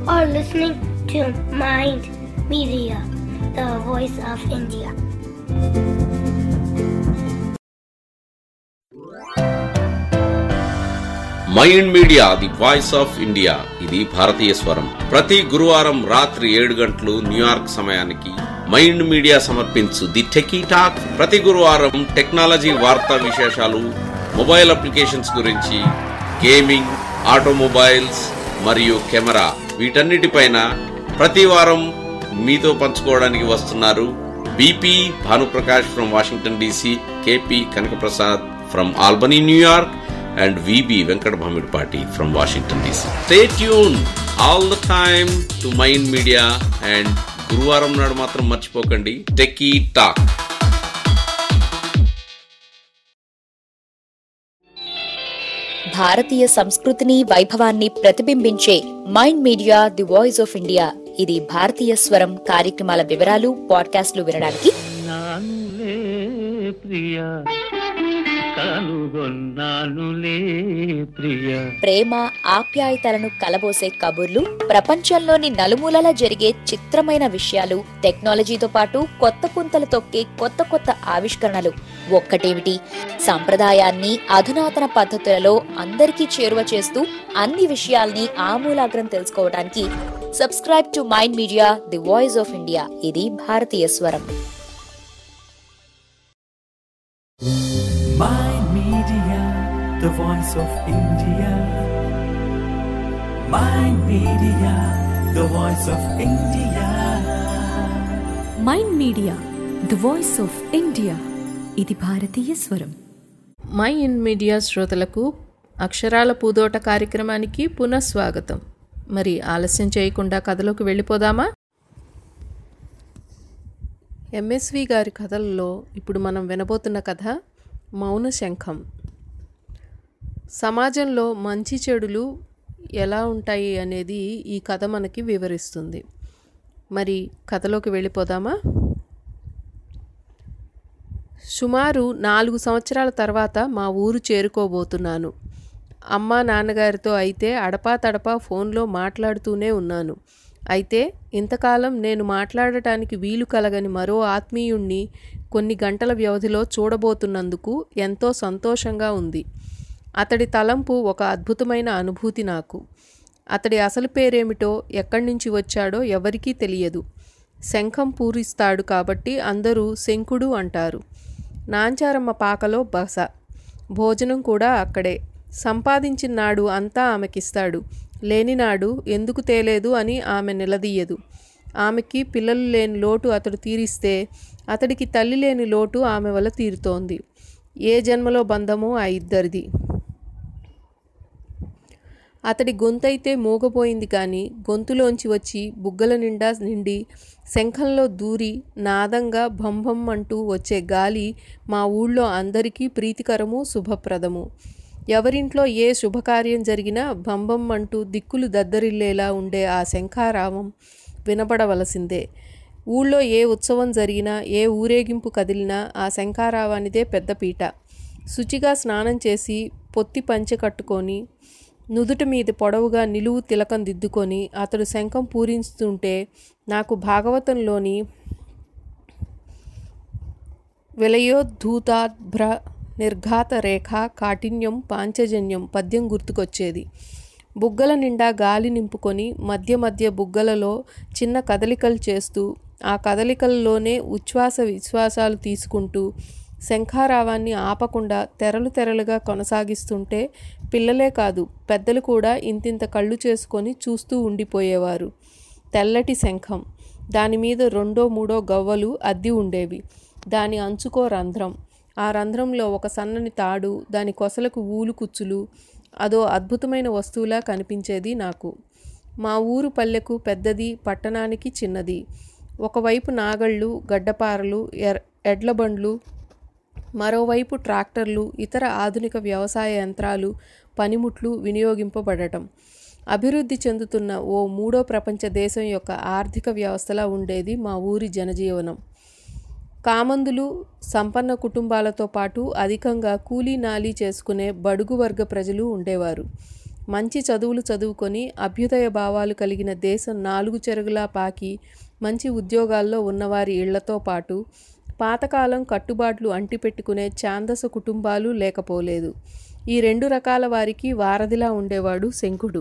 are listening to Mind Media, the voice of India. Mind Media the voice of India ఇది భారతీయ స్వరం ప్రతి గురువారం రాత్రి ఏడు గంటలు న్యూయార్క్ సమయానికి మైండ్ మీడియా సమర్పించు ది టెకీ టాక్ ప్రతి గురువారం టెక్నాలజీ వార్తా విశేషాలు మొబైల్ అప్లికేషన్స్ గురించి గేమింగ్ ఆటోమొబైల్స్ మరియు కెమెరా వీటన్నిటిపైన ప్రతి వారం మీతో పంచుకోవడానికి వస్తున్నారు BP Bhanuprakash from Washington DC KP Kanakaprasad from Albany New York and VB Venkat Bhamidpati from Washington DC. Stay tuned all the time to Mind Media and గురువారం నాడు మాత్రం మర్చిపోకండి టెకీ టాక్ భారతీయ సంస్కృతిని వైభవాన్ని ప్రతిబింబించే Mind Media the voice of India ఇది భారతీయ స్వరం కార్యక్రమాల వివరాలు పాడ్కాస్ట్లు వినడానికి నానులే ప్రియ కనుగొన్నానులే ప్రియ ప్రేమ ఆప్యాయతలను కలబోసే కబుర్లు ప్రపంచంలోని నలుమూలలా జరిగే చిత్రమైన విషయాలు టెక్నాలజీతో పాటు కొత్త పుంతలు తొక్కే కొత్త కొత్త ఆవిష్కరణలు ఒక్కటేమిటి సంప్రదాయాన్ని అధునాతన పద్ధతులలో అందరికీ చేరువ చేస్తూ అన్ని విషయాల్ని ఆమూలాగ్రం తెలుసుకోవడానికి subscribe to Mind Media the voice of India ఇది భారతీయ స్వరం Mind Media, the voice of India. Mind Media, the voice of India. Mind Media the voice of India ఇది భారతీయ స్వరం మై ఇన్ మీడియా శ్రోతలకు అక్షరాల పూదోట కార్యక్రమానికి పునఃస్వాగతం మరి ఆలస్యం చేయకుండా కథలోకి వెళ్ళిపోదామా ఎంఎస్వి గారి కథల్లో ఇప్పుడు మనం వినబోతున్న కథ మౌన శంఖం సమాజంలో మంచి చెడులు ఎలా ఉంటాయి అనేది ఈ కథ మనకి వివరిస్తుంది మరి కథలోకి వెళ్ళిపోదామా సుమారు నాలుగు సంవత్సరాల తర్వాత మా ఊరు చేరుకోబోతున్నాను అమ్మ నాన్నగారితో అయితే అడపా తడపా ఫోన్లో మాట్లాడుతూనే ఉన్నాను అయితే ఇంతకాలం నేను మాట్లాడటానికి వీలు కలగని మరో ఆత్మీయుణ్ణి కొన్ని గంటల వ్యవధిలో చూడబోతున్నందుకు ఎంతో సంతోషంగా ఉంది అతడి తలంపు ఒక అద్భుతమైన అనుభూతి నాకు అతడి అసలు పేరేమిటో ఎక్కడి నుంచి వచ్చాడో ఎవరికీ తెలియదు శంఖం పూరిస్తాడు కాబట్టి అందరూ శంకుడు అంటారు నాంచారమ్మ పాకలో బస భోజనం కూడా అక్కడే సంపాదించిన నాడు అంతా ఆమెకిస్తాడు లేనినాడు ఎందుకు తేలేదు అని ఆమె నిలదీయదు ఆమెకి పిల్లలు లేని లోటు అతడు తీరిస్తే అతడికి తల్లి లేని లోటు ఆమె వల్ల తీరుతోంది ఏ జన్మలో బంధమో ఆ ఇద్దరిది అతడి గొంతైతే మూగపోయింది కానీ గొంతులోంచి వచ్చి బుగ్గల నిండా నిండి శంఖంలో దూరి నాదంగా భంభం అంటూ వచ్చే గాలి మా ఊళ్ళో అందరికీ ప్రీతికరము శుభప్రదము ఎవరింట్లో ఏ శుభకార్యం జరిగినా భంభం అంటూ దిక్కులు దద్దరిల్లేలా ఉండే ఆ శంఖారావం వినపడవలసిందే ఊళ్ళో ఏ ఉత్సవం జరిగినా ఏ ఊరేగింపు కదిలినా ఆ శంఖారావానిదే పెద్దపీట శుచిగా స్నానం చేసి పొత్తి పంచె కట్టుకొని నుదుటి మీద పొడవుగా నిలువు తిలకం దిద్దుకొని అతడు శంఖం పూరిస్తుంటే నాకు భాగవతంలోని విలయోద్ధూతాభ్ర నిర్ఘాత రేఖ కాఠిన్యం పాంచజన్యం పద్యం గుర్తుకొచ్చేది బుగ్గల నిండా గాలి నింపుకొని మధ్య మధ్య బుగ్గలలో చిన్న కదలికలు చేస్తూ ఆ కదలికల్లోనే ఉచ్ఛ్వాస విశ్వాసాలు తీసుకుంటూ శంఖారావాన్ని ఆపకుండా తెరలు తెరలుగా కొనసాగిస్తుంటే పిల్లలే కాదు పెద్దలు కూడా ఇంతింత కళ్ళు చేసుకొని చూస్తూ ఉండిపోయేవారు తెల్లటి శంఖం దాని మీద రెండో మూడో గవ్వలు అద్ది ఉండేవి దాని అంచుకో రంధ్రం ఆ రంధ్రంలో ఒక సన్నని తాడు దాని కొసలకు ఊలు కుచ్చులు అదో అద్భుతమైన వస్తువులా కనిపించేది నాకు మా ఊరు పల్లెకు పెద్దది పట్టణానికి చిన్నది ఒకవైపు నాగళ్ళు గడ్డపారలు ఎర్ ఎడ్ల బండ్లు మరోవైపు ట్రాక్టర్లు ఇతర ఆధునిక వ్యవసాయ యంత్రాలు పనిముట్లు వినియోగింపబడటం అభివృద్ధి చెందుతున్న ఓ మూడో ప్రపంచ దేశం యొక్క ఆర్థిక వ్యవస్థలా ఉండేది మా ఊరి జనజీవనం కామందులు సంపన్న కుటుంబాలతో పాటు అధికంగా కూలీ నాలీ చేసుకునే బడుగు వర్గ ప్రజలు ఉండేవారు మంచి చదువులు చదువుకొని అభ్యుదయ భావాలు కలిగిన దేశం నాలుగు చెరుగులా పాకి మంచి ఉద్యోగాల్లో ఉన్నవారి ఇళ్లతో పాటు పాతకాలం కట్టుబాట్లు అంటిపెట్టుకునే ఛాందస కుటుంబాలు లేకపోలేదు ఈ రెండు రకాల వారికి వారధిలా ఉండేవాడు శంఖుడు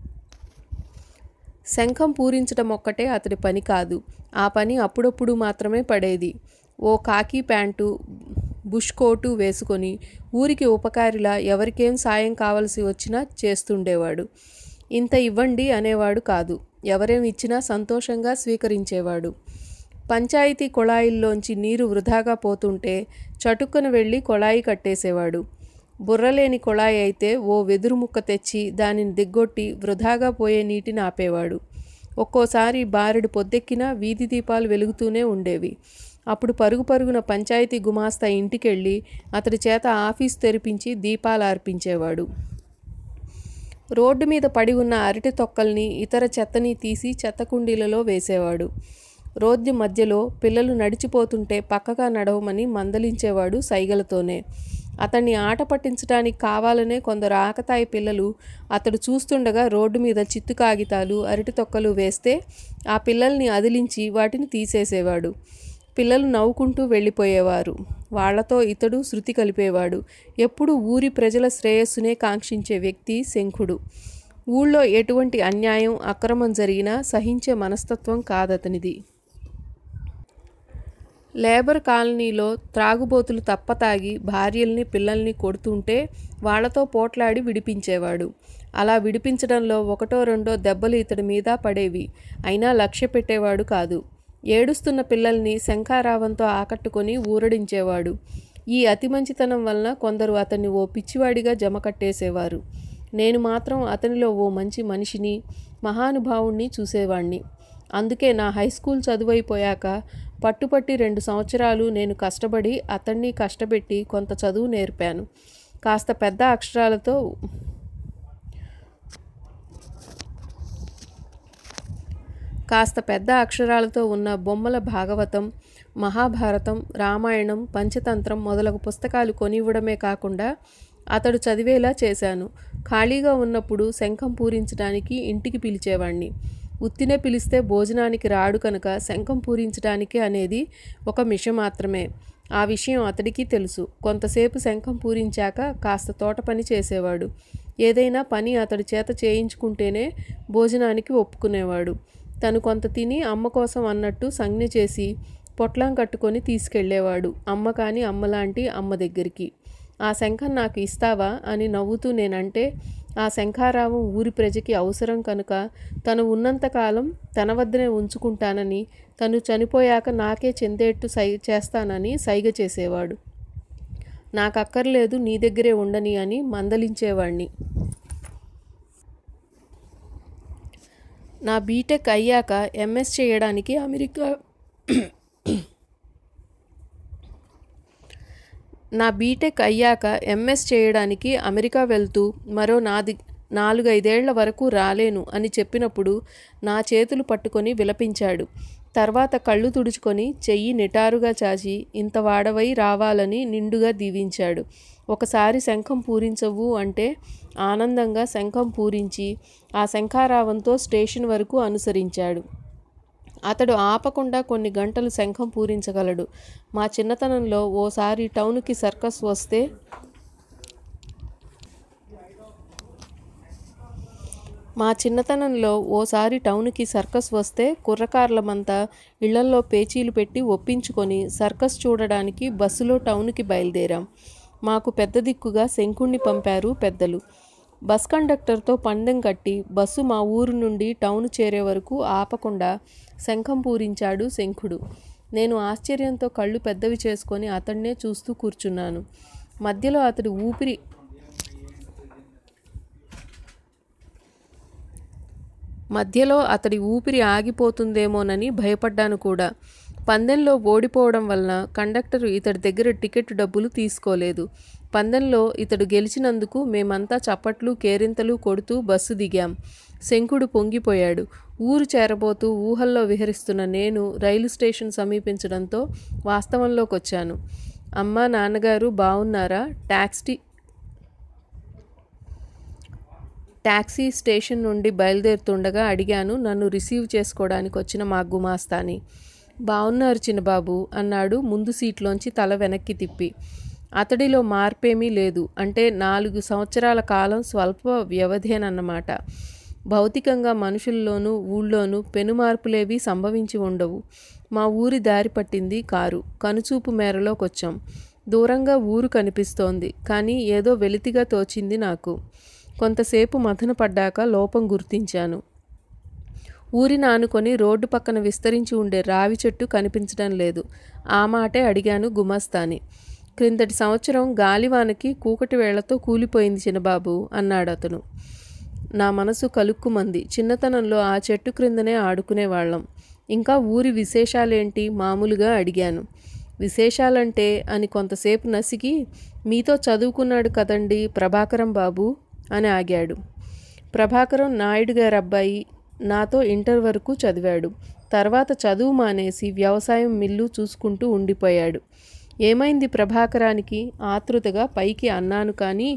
శంఖం పూరించడం ఒక్కటే అతడి పని కాదు ఆ పని అప్పుడప్పుడు మాత్రమే పడేది ఓ కాకి ప్యాంటు బుష్ కోటు వేసుకొని ఊరికి ఉపకారిలా ఎవరికేం సాయం కావలసి వచ్చినా చేస్తుండేవాడు ఇంత ఇవ్వండి అనేవాడు కాదు ఎవరేం ఇచ్చినా సంతోషంగా స్వీకరించేవాడు పంచాయతీ కొళాయిల్లోంచి నీరు వృధాగా పోతుంటే చటుక్కున వెళ్ళి కొళాయి కట్టేసేవాడు బుర్రలేని కొళాయి అయితే ఓ వెదురు ముక్క తెచ్చి దానిని దిగ్గొట్టి వృధాగా పోయే నీటిని ఆపేవాడు ఒక్కోసారి బారెడు పొద్దెక్కినా వీధి దీపాలు వెలుగుతూనే ఉండేవి అప్పుడు పరుగు పరుగున పంచాయతీ గుమాస్తా ఇంటికెళ్ళి అతడి చేత ఆఫీస్ తెరిపించి దీపాలు అర్పించేవాడు రోడ్డు మీద పడి ఉన్న అరటి తొక్కల్ని ఇతర చెత్తని తీసి చెత్త కుండీలలో వేసేవాడు రోడ్డు మధ్యలో పిల్లలు నడిచిపోతుంటే పక్కగా నడవమని మందలించేవాడు సైగలతోనే అతన్ని ఆట పట్టించడానికి కావాలనే కొందరు ఆకతాయి పిల్లలు అతడు చూస్తుండగా రోడ్డు మీద చిత్తు కాగితాలు అరటి తొక్కలు వేస్తే ఆ పిల్లల్ని అదిలించి వాటిని తీసేసేవాడు పిల్లలు నవ్వుకుంటూ వెళ్ళిపోయేవారు వాళ్లతో ఇతడు శృతి కలిపేవాడు ఎప్పుడు ఊరి ప్రజల శ్రేయస్సునే కాంక్షించే వ్యక్తి శంఖుడు ఊళ్ళో ఎటువంటి అన్యాయం అక్రమం జరిగినా సహించే మనస్తత్వం కాదతనిది లేబర్ కాలనీలో త్రాగుబోతులు తప్పతాగి భార్యల్ని పిల్లల్ని కొడుతుంటే వాళ్లతో పోట్లాడి విడిపించేవాడు అలా విడిపించడంలో ఒకటో రెండో దెబ్బలు ఇతడి మీద పడేవి అయినా లక్ష్య పెట్టేవాడు కాదు ఏడుస్తున్న పిల్లల్ని శంఖారావంతో ఆకట్టుకొని ఊరడించేవాడు ఈ అతి మంచితనం వలన కొందరు అతన్ని ఓ పిచ్చివాడిగా జమ కట్టేసేవారు నేను మాత్రం అతనిలో ఓ మంచి మనిషిని మహానుభావుణ్ణి చూసేవాణ్ణి అందుకే నా హై స్కూల్ చదువైపోయాక పట్టుపట్టి రెండు సంవత్సరాలు నేను కష్టపడి అతన్ని కష్టపెట్టి కొంత చదువు నేర్పాను కాస్త పెద్ద అక్షరాలతో కాస్త పెద్ద అక్షరాలతో ఉన్న బొమ్మల భాగవతం మహాభారతం రామాయణం పంచతంత్రం మొదలగు పుస్తకాలు కొనివ్వడమే కాకుండా అతడు చదివేలా చేశాను ఖాళీగా ఉన్నప్పుడు శంఖం పూరించడానికి ఇంటికి పిలిచేవాణ్ణి ఉత్తినే పిలిస్తే భోజనానికి రాడు కనుక శంఖం పూరించడానికి అనేది ఒక మిష మాత్రమే ఆ విషయం అతడికి తెలుసు కొంతసేపు శంఖం పూరించాక కాస్త తోట పని చేసేవాడు ఏదైనా పని అతడి చేత చేయించుకుంటేనే భోజనానికి ఒప్పుకునేవాడు తను కొంత తిని అమ్మ కోసం అన్నట్టు సంజ్ఞ చేసి పొట్లం కట్టుకొని తీసుకెళ్లేవాడు అమ్మ కాని అమ్మలాంటి అమ్మ దగ్గరికి ఆ శంఖం నాకు ఇస్తావా అని నవ్వుతూ నేనంటే ఆ శంఖారావం ఊరి ప్రజకి అవసరం కనుక తను ఉన్నంతకాలం తన వద్దనే ఉంచుకుంటానని తను చనిపోయాక నాకే చెందేట్టు సై చేస్తానని సైగ చేసేవాడు నాకు అక్కర్లేదు నీ దగ్గరే ఉండని అని మందలించేవాణ్ణి నా బీటెక్ అయ్యాక ఎంఎస్ చేయడానికి అమెరికా నా బీటెక్ అయ్యాక ఎంఎస్ చేయడానికి అమెరికా వెళ్తూ మరో నాది నాలుగైదేళ్ల వరకు రాలేను అని చెప్పినప్పుడు నా చేతులు పట్టుకొని విలపించాడు తర్వాత కళ్ళు తుడుచుకొని చెయ్యి నిటారుగా చాచి ఇంత వాడవై రావాలని నిండుగా దీవించాడు ఒకసారి శంఖం పూరించవు అంటే ఆనందంగా శంఖం పూరించి ఆ శంఖారావంతో స్టేషన్ వరకు అనుసరించాడు అతడు ఆపకుండా కొన్ని గంటలు శంఖం పూరించగలడు మా చిన్నతనంలో ఓసారి టౌన్కి సర్కస్ వస్తే మా చిన్నతనంలో ఓసారి టౌన్కి సర్కస్ వస్తే కుర్రకార్లమంతా ఇళ్లల్లో పేచీలు పెట్టి ఒప్పించుకొని సర్కస్ చూడడానికి బస్సులో టౌన్కి బయలుదేరాం మాకు పెద్ద దిక్కుగా శంకుణ్ణి పంపారు పెద్దలు బస్ కండక్టర్తో పందెం కట్టి బస్సు మా ఊరు నుండి టౌన్ చేరే వరకు ఆపకుండా శంఖం పూరించాడు శంఖుడు నేను ఆశ్చర్యంతో కళ్ళు పెద్దవి చేసుకొని అతన్నే చూస్తూ కూర్చున్నాను మధ్యలో అతడి ఊపిరి మధ్యలో అతడి ఊపిరి ఆగిపోతుందేమోనని భయపడ్డాను కూడా పందెంలో ఓడిపోవడం వలన కండక్టర్ ఇతడి దగ్గర టికెట్ డబ్బులు తీసుకోలేదు పందెంలో ఇతడు గెలిచినందుకు మేమంతా చప్పట్లు కేరింతలు కొడుతూ బస్సు దిగాం శంకుడు పొంగిపోయాడు ఊరు చేరబోతూ ఊహల్లో విహరిస్తున్న నేను రైలు స్టేషన్ సమీపించడంతో వాస్తవంలోకి వచ్చాను అమ్మ నాన్నగారు బాగున్నారా ట్యాక్సీ ట్యాక్సీ స్టేషన్ నుండి బయలుదేరుతుండగా అడిగాను నన్ను రిసీవ్ చేసుకోవడానికి వచ్చిన మా గుమాస్తాని బాగున్నారు చిన్నబాబు అన్నాడు ముందు సీట్లోంచి తల వెనక్కి తిప్పి అతడిలో మార్పేమీ లేదు అంటే నాలుగు సంవత్సరాల కాలం స్వల్ప వ్యవధేనన్నమాట భౌతికంగా మనుషుల్లోనూ ఊళ్ళోనూ పెనుమార్పులేవీ సంభవించి ఉండవు మా ఊరి దారి పట్టింది కారు కనుచూపు మేరలోకొచ్చాం దూరంగా ఊరు కనిపిస్తోంది కానీ ఏదో వెలితిగా తోచింది నాకు కొంతసేపు మథన పడ్డాక లోపం గుర్తించాను ఊరిని ఆనుకొని రోడ్డు పక్కన విస్తరించి ఉండే రావి చెట్టు కనిపించడం లేదు ఆ మాటే అడిగాను గుమస్తాని క్రిందటి సంవత్సరం గాలివానకి కూకటి వేళ్లతో కూలిపోయింది చిన్నబాబు అన్నాడు అతను నా మనసు కలుక్కుమంది చిన్నతనంలో ఆ చెట్టు క్రిందనే ఆడుకునేవాళ్ళం ఇంకా ఊరి విశేషాలేంటి మామూలుగా అడిగాను విశేషాలంటే అని కొంతసేపు నసిగి మీతో చదువుకున్నాడు కదండి ప్రభాకరం బాబు అని ఆగాడు ప్రభాకరం నాయుడు గారి అబ్బాయి నాతో ఇంటర్ వరకు చదివాడు తర్వాత చదువు మానేసి వ్యవసాయం మిల్లు చూసుకుంటూ ఉండిపోయాడు ఏమైంది ప్రభాకరానికి ఆతృతగా పైకి అన్నాను కానీ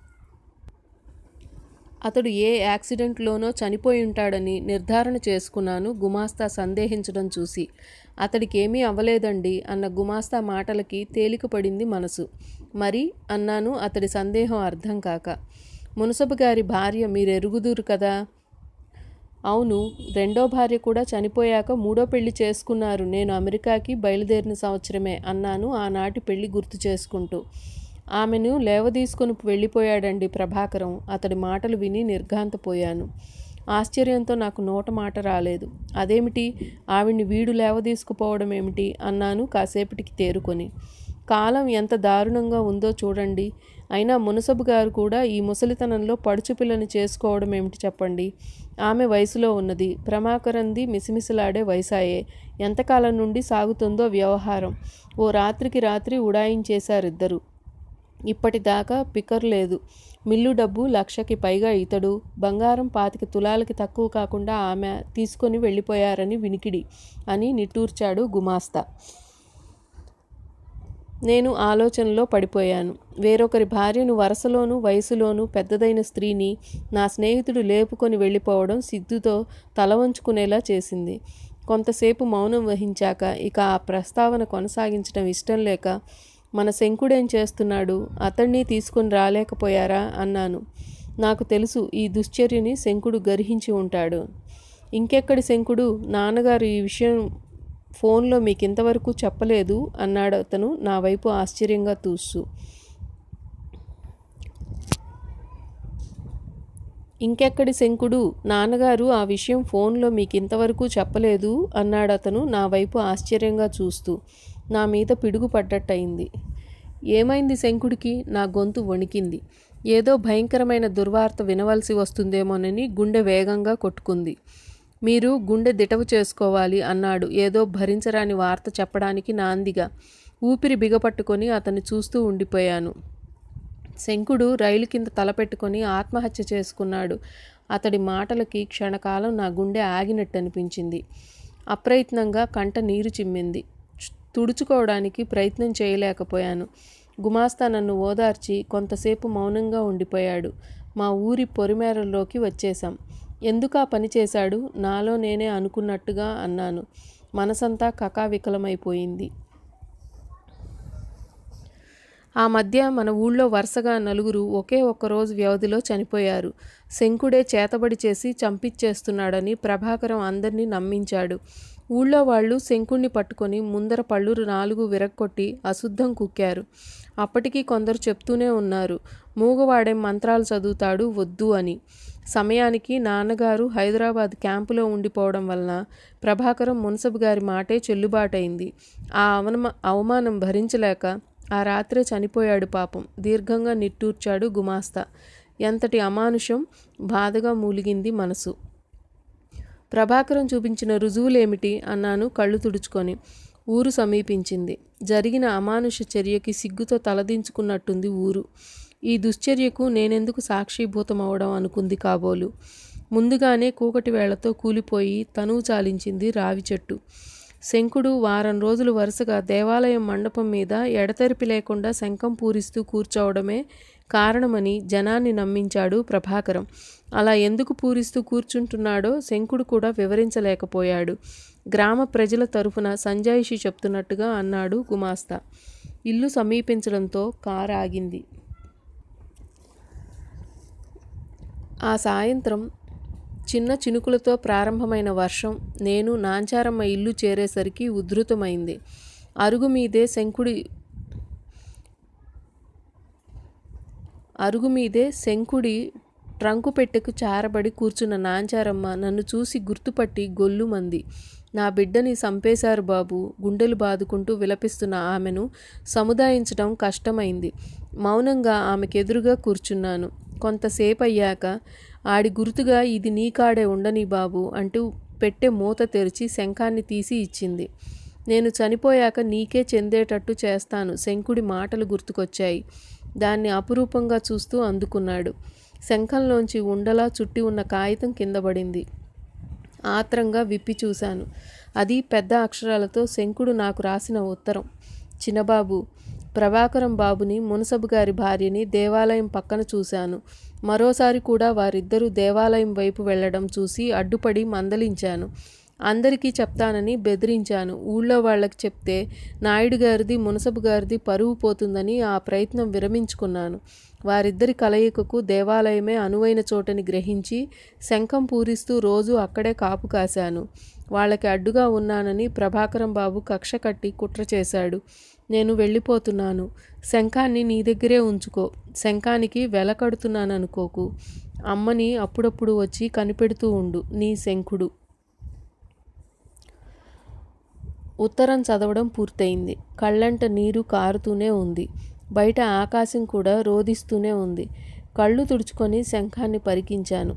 అతడు ఏ యాక్సిడెంట్లోనో చనిపోయి ఉంటాడని నిర్ధారణ చేసుకున్నాను గుమాస్తా సందేహించడం చూసి అతడికి ఏమీ అవ్వలేదండి అన్న గుమాస్తా మాటలకి తేలికపడింది మనసు మరి అన్నాను అతడి సందేహం అర్థం కాక మునసబు గారి భార్య మీరెరుగుదురు కదా అవును రెండో భార్య కూడా చనిపోయాక మూడో పెళ్లి చేసుకున్నారు నేను అమెరికాకి బయలుదేరిన సంవత్సరమే అన్నాను ఆనాటి పెళ్లి గుర్తు చేసుకుంటూ ఆమెను లేవదీసుకొని వెళ్ళిపోయాడండి ప్రభాకరం అతడి మాటలు విని నిర్ఘాంతపోయాను ఆశ్చర్యంతో నాకు నోట మాట రాలేదు అదేమిటి ఆవిడ్ని వీడు లేవదీసుకుపోవడం ఏమిటి అన్నాను కాసేపటికి తేరుకొని కాలం ఎంత దారుణంగా ఉందో చూడండి అయినా మునసబు గారు కూడా ఈ ముసలితనంలో పడుచు పిల్లని చేసుకోవడం ఏమిటి చెప్పండి ఆమె వయసులో ఉన్నది ప్రమాకరంది మిసిమిసిలాడే వయసాయే ఎంతకాలం నుండి సాగుతుందో వ్యవహారం ఓ రాత్రికి రాత్రి ఉడాయించేశారిద్దరు ఇప్పటిదాకా పికర్ లేదు మిల్లు డబ్బు లక్షకి పైగా ఇతడు బంగారం పాతిక తులాలకి తక్కువ కాకుండా ఆమె తీసుకొని వెళ్ళిపోయారని వినికిడి అని నిట్టూర్చాడు గుమాస్తా నేను ఆలోచనలో పడిపోయాను వేరొకరి భార్యను వరసలోనూ వయసులోనూ పెద్దదైన స్త్రీని నా స్నేహితుడు లేపుకొని వెళ్ళిపోవడం సిగ్గుతో తల వంచుకునేలా చేసింది కొంతసేపు మౌనం వహించాక ఇక ఆ ప్రస్తావన కొనసాగించడం ఇష్టం లేక మన శంకుడేం చేస్తున్నాడు అతన్ని తీసుకొని రాలేకపోయారా అన్నాను నాకు తెలుసు ఈ దుశ్చర్యని శంకుడు గర్హించి ఉంటాడు ఇంకెక్కడి శంకుడు నాన్నగారు ఈ విషయం ఫోన్లో మీకు ఇంతవరకు చెప్పలేదు అన్నాడు అతను నా వైపు ఆశ్చర్యంగా చూస్తూ ఇంకెక్కడి శంకుడు నాన్నగారు ఆ విషయం ఫోన్లో మీకు ఇంతవరకు చెప్పలేదు అన్నాడు అతను నా వైపు ఆశ్చర్యంగా చూస్తూ నా మీద పిడుగు పడ్డట్టయింది ఏమైంది శంకుడికి నా గొంతు వణికింది ఏదో భయంకరమైన దుర్వార్త వినవలసి వస్తుందేమోనని గుండె వేగంగా కొట్టుకుంది మీరు గుండె దిటవు చేసుకోవాలి అన్నాడు ఏదో భరించరాని వార్త చెప్పడానికి నాందిగా ఊపిరి బిగపట్టుకొని అతన్ని చూస్తూ ఉండిపోయాను శంకుడు రైలు కింద తలపెట్టుకొని ఆత్మహత్య చేసుకున్నాడు అతడి మాటలకి క్షణకాలం నా గుండె ఆగినట్టు అనిపించింది అప్రయత్నంగా కంట నీరు చిమ్మింది తుడుచుకోవడానికి ప్రయత్నం చేయలేకపోయాను గుమాస్తా నన్ను ఓదార్చి కొంతసేపు మౌనంగా ఉండిపోయాడు మా ఊరి పొరిమేరల్లోకి వచ్చేశాం ఎందుకు ఆ పని చేశాడు నాలో నేనే అనుకున్నట్టుగా అన్నాను మనసంతా కకావికలమైపోయింది ఆ మధ్య మన ఊళ్ళో వరుసగా నలుగురు ఒకే ఒక్క రోజు వ్యవధిలో చనిపోయారు శంకుడే చేతబడి చేసి చంపిచ్చేస్తున్నాడని ప్రభాకరం అందరినీ నమ్మించాడు ఊళ్ళో వాళ్ళు శంకుణ్ణి పట్టుకొని ముందర పళ్ళు నాలుగు విరక్కొట్టి అశుద్ధం కుక్కారు అప్పటికీ కొందరు చెప్తూనే ఉన్నారు మూగవాడేం మంత్రాలు చదువుతాడు వద్దు అని సమయానికి నాన్నగారు హైదరాబాద్ క్యాంపులో ఉండిపోవడం వలన ప్రభాకరం మున్సబు గారి మాటే చెల్లుబాటైంది ఆ అవనమ అవమానం భరించలేక ఆ రాత్రే చనిపోయాడు పాపం దీర్ఘంగా నిట్టూర్చాడు గుమాస్తా ఎంతటి అమానుషం బాధగా మూలిగింది మనసు ప్రభాకరం చూపించిన రుజువులేమిటి అన్నాను కళ్ళు తుడుచుకొని ఊరు సమీపించింది జరిగిన అమానుష చర్యకి సిగ్గుతో తలదించుకున్నట్టుంది ఊరు ఈ దుశ్చర్యకు నేనెందుకు సాక్షిభూతం అవడం అనుకుంది కాబోలు ముందుగానే కూకటి వేళ్లతో కూలిపోయి తనువు చాలించింది రావి చెట్టు శంకుడు వారం రోజులు వరుసగా దేవాలయం మండపం మీద ఎడతెరిపి లేకుండా శంఖం పూరిస్తూ కూర్చోవడమే కారణమని జనాన్ని నమ్మించాడు ప్రభాకరం అలా ఎందుకు పూరిస్తూ కూర్చుంటున్నాడో శంకుడు కూడా వివరించలేకపోయాడు గ్రామ ప్రజల తరఫున సంజాయిషి చెప్తున్నట్టుగా అన్నాడు గుమాస్తా ఇల్లు సమీపించడంతో కారు ఆగింది ఆ సాయంత్రం చిన్న చినుకులతో ప్రారంభమైన వర్షం నేను నాంచారమ్మ ఇల్లు చేరేసరికి ఉధృతమైంది అరుగు మీదే శంకుడి అరుగు మీదే శంకుడి ట్రంకు పెట్టెకు చారబడి కూర్చున్న నాంచారమ్మ నన్ను చూసి గుర్తుపట్టి గొల్లుమంది నా బిడ్డని సంపేశారు బాబు గుండెలు బాదుకుంటూ విలపిస్తున్న ఆమెను సముదాయించడం కష్టమైంది మౌనంగా ఆమెకెదురుగా కూర్చున్నాను కొంతసేపు అయ్యాక ఆడి గుర్తుగా ఇది నీ కాడే ఉండని బాబు అంటూ పెట్టె మూత తెరిచి శంఖాన్ని తీసి ఇచ్చింది నేను చనిపోయాక నీకే చెందేటట్టు చేస్తాను శంకుడి మాటలు గుర్తుకొచ్చాయి దాన్ని అపురూపంగా చూస్తూ అందుకున్నాడు శంఖంలోంచి ఉండలా చుట్టి ఉన్న కాగితం కింద పడింది ఆత్రంగా విప్పి చూశాను అది పెద్ద అక్షరాలతో శంకుడు నాకు రాసిన ఉత్తరం చిన్నబాబు ప్రభాకరం బాబుని మునసబు గారి భార్యని దేవాలయం పక్కన చూశాను మరోసారి కూడా వారిద్దరూ దేవాలయం వైపు వెళ్ళడం చూసి అడ్డుపడి మందలించాను అందరికీ చెప్తానని బెదిరించాను ఊళ్ళో వాళ్ళకి చెప్తే నాయుడు గారిది మునసబు గారిది పరువు పోతుందని ఆ ప్రయత్నం విరమించుకున్నాను వారిద్దరి కలయికకు దేవాలయమే అనువైన చోటని గ్రహించి శంఖం పూరిస్తూ రోజు అక్కడే కాపు కాశాను వాళ్ళకి అడ్డుగా ఉన్నానని ప్రభాకరం బాబు కక్ష కట్టి కుట్ర చేశాడు నేను వెళ్ళిపోతున్నాను శంఖాన్ని నీ దగ్గరే ఉంచుకో శంఖానికి వెల కడుతున్నాననుకోకు అమ్మని అప్పుడప్పుడు వచ్చి కనిపెడుతూ ఉండు నీ శంఖుడు ఉత్తరం చదవడం పూర్తయింది కళ్ళంట నీరు కారుతూనే ఉంది బయట ఆకాశం కూడా రోదిస్తూనే ఉంది కళ్ళు తుడుచుకొని శంఖాన్ని పరికించాను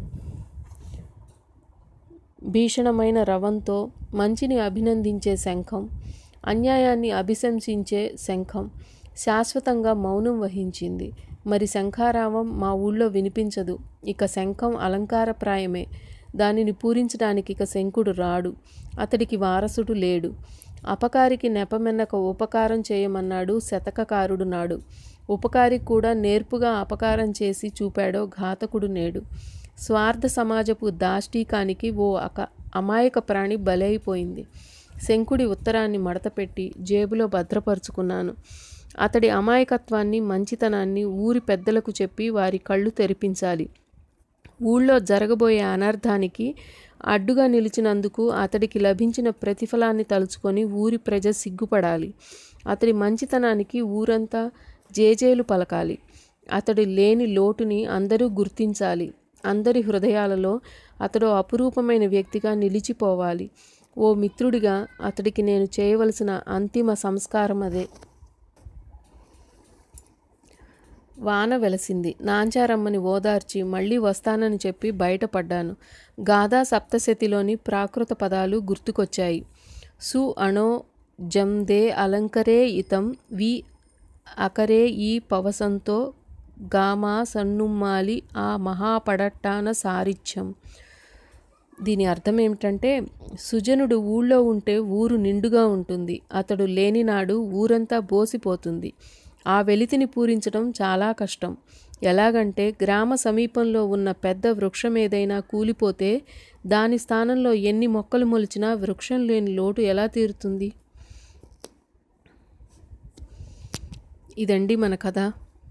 భీషణమైన రవంతో మంచిని అభినందించే శంఖం అన్యాయాన్ని అభిశంసించే శంఖం శాశ్వతంగా మౌనం వహించింది మరి శంఖారావం మా ఊళ్ళో వినిపించదు ఇక శంఖం అలంకారప్రాయమే దానిని పూరించడానికి ఇక శంకుడు రాడు అతడికి వారసుడు లేడు అపకారికి నెపమెన్నక ఉపకారం చేయమన్నాడు శతకకారుడు నాడు ఉపకారికి కూడా నేర్పుగా అపకారం చేసి చూపాడో ఘాతకుడు నేడు స్వార్థ సమాజపు దాష్టీకానికి ఓ అక అమాయక ప్రాణి బలైపోయింది శంకుడి ఉత్తరాన్ని మడతపెట్టి జేబులో భద్రపరుచుకున్నాను అతడి అమాయకత్వాన్ని మంచితనాన్ని ఊరి పెద్దలకు చెప్పి వారి కళ్ళు తెరిపించాలి ఊళ్ళో జరగబోయే అనర్థానికి అడ్డుగా నిలిచినందుకు అతడికి లభించిన ప్రతిఫలాన్ని తలుచుకొని ఊరి ప్రజ సిగ్గుపడాలి అతడి మంచితనానికి ఊరంతా జేజేలు పలకాలి అతడు లేని లోటుని అందరూ గుర్తించాలి అందరి హృదయాలలో అతడు అపురూపమైన వ్యక్తిగా నిలిచిపోవాలి ఓ మిత్రుడిగా అతడికి నేను చేయవలసిన అంతిమ సంస్కారం అదే వాన వెలసింది నాంచారమ్మని ఓదార్చి మళ్ళీ వస్తానని చెప్పి బయటపడ్డాను గాథా సప్తశతిలోని ప్రాకృత పదాలు గుర్తుకొచ్చాయి సు అణో జందే అలంకరే ఇతం వి అకరే ఈ పవసంతో గామా సన్నుమ్మాలి ఆ మహాపడట్టాన సారిత్యం దీని అర్థం ఏమిటంటే సుజనుడు ఊళ్ళో ఉంటే ఊరు నిండుగా ఉంటుంది అతడు లేనినాడు ఊరంతా బోసిపోతుంది ఆ వెలితిని పూరించడం చాలా కష్టం ఎలాగంటే గ్రామ సమీపంలో ఉన్న పెద్ద వృక్షం ఏదైనా కూలిపోతే దాని స్థానంలో ఎన్ని మొక్కలు మొలిచినా వృక్షం లేని లోటు ఎలా తీరుతుంది ఇదండి మన కథ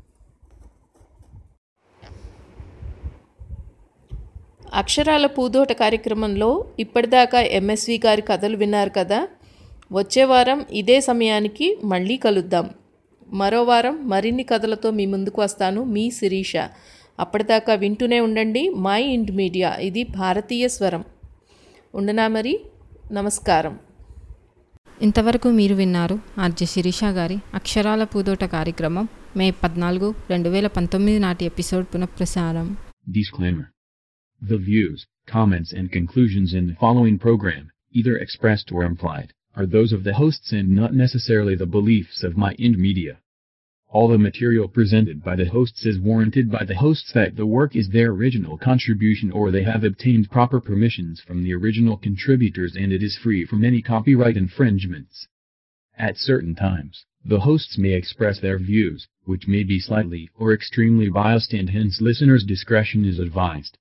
అక్షరాల పూదోట కార్యక్రమంలో ఇప్పటిదాకా ఎంఎస్వి గారి కథలు విన్నారు కదా వచ్చే వారం ఇదే సమయానికి మళ్ళీ కలుద్దాం మరో వారం మరిన్ని కథలతో మీ ముందుకు వస్తాను మీ శిరీష అప్పటిదాకా వింటూనే ఉండండి మై ఇండ్ మీడియా ఇది భారతీయ స్వరం ఉండనా మరి నమస్కారం ఇంతవరకు మీరు విన్నారు ఆర్జే శిరీష గారి అక్షరాల పూదోట కార్యక్రమం మే పద్నాలుగు రెండు వేల పంతొమ్మిది నాటి ఎపిసోడ్ పునఃప్రసారం Disclaimer. The views, comments, and conclusions in the following program, either expressed or implied, are those of the hosts and not necessarily the beliefs of My Ind Media. All the material presented by the hosts is warranted by the hosts that the work is their original contribution or they have obtained proper permissions from the original contributors and it is free from any copyright infringements. At certain times, the hosts may express their views, which may be slightly or extremely biased and hence listeners' discretion is advised.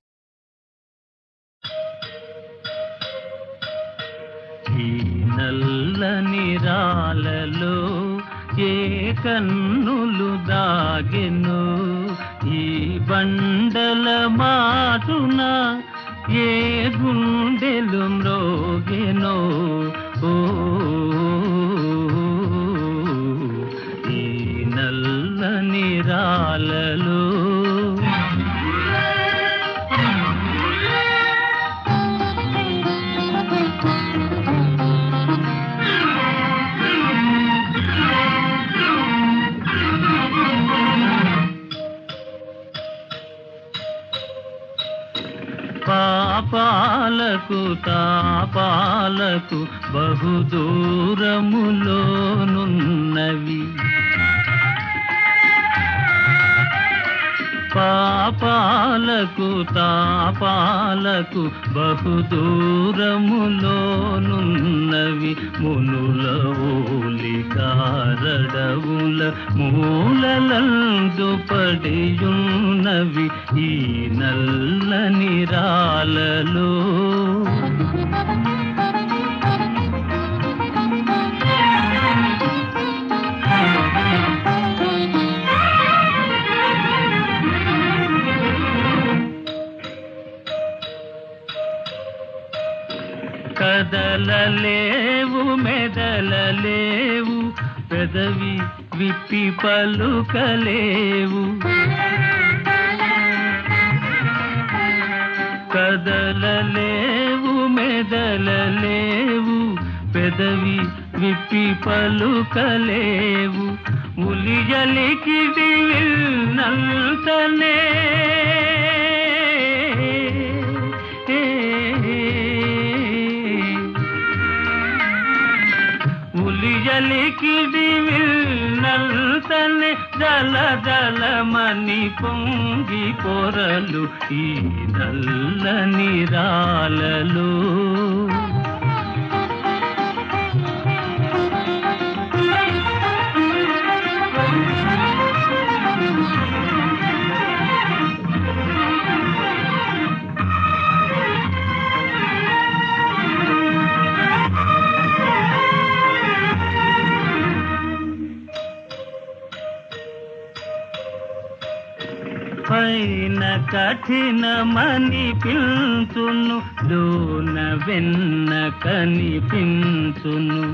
ఈ నల్లని రాలలో ఏ కన్నులు దాగెను ఈ బండల మాటున ఏ గుండెలు మ్రోగెనో ఓ ఈ నల్లని రాలలో పాపాలకు తాపాలకు బహుదూరములోనున్నవి పాపాలకు తాపాలకు బహుదూరములోనున్నవి మునుల ఓలికారడవుల మూలలందు పడియున్నవి ఈ నల్లని రాలలో కదలలేవు మెదలలేవు పెదవి విప్పి పలుకలేవు కదలలేవు మెదలలేవు పెదవి విప్పి పలుకలేవు ఉలియలికిడి నల్తనే ఉలియలికిడి నల్తనే జల జలమని పొంగి పొరలు ఈ నల్లని రాలలో పైన కఠినమని పిల్చును లోన వెన్న కనిపించును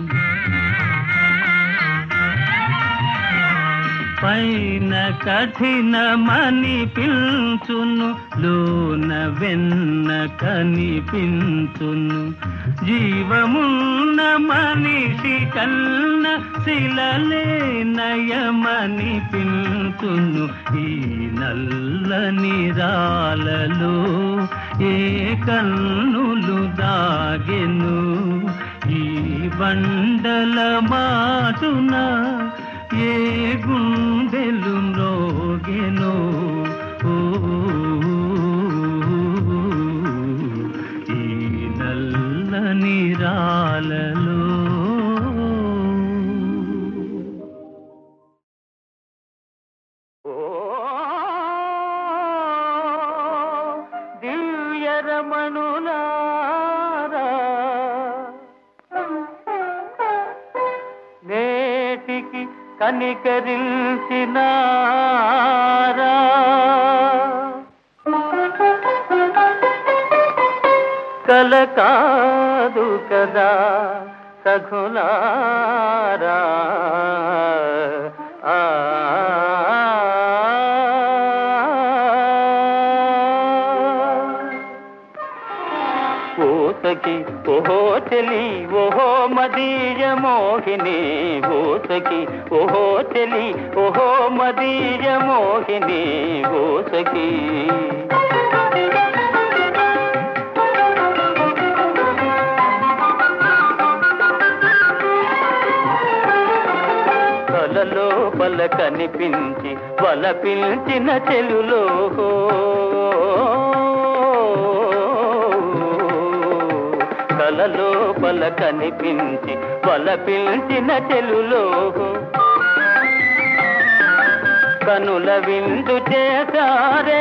పైన కఠినమని పిల్చును లోన వెన్న కనిపించును జీవమున్న మనిషి కన్న శిలలే నయమని పిల్చును ఈ నల్లని రాలలో ఏ కన్నులు దాగెను ఈ బండల మాటున ఏ గుండెలు మ్రోగెనో ఓ ఈ నల్లని రాలలో దివ్యరమణులారా నేటికి కనికరించినారా కల కాదు కదా సఘులారా ఆ ఓసకి ఓహో చెలి ఓహో మదీయ మోహిని ఓసకి ఓహో చెలి ఓహో మదీయ మోహిని ఓసకి కలలో బల కనిపించి వల పిలిచిన చెలులో కలలో బల కనిపించి వల పిలిచిన చెలులో కనుల విందు చేశారే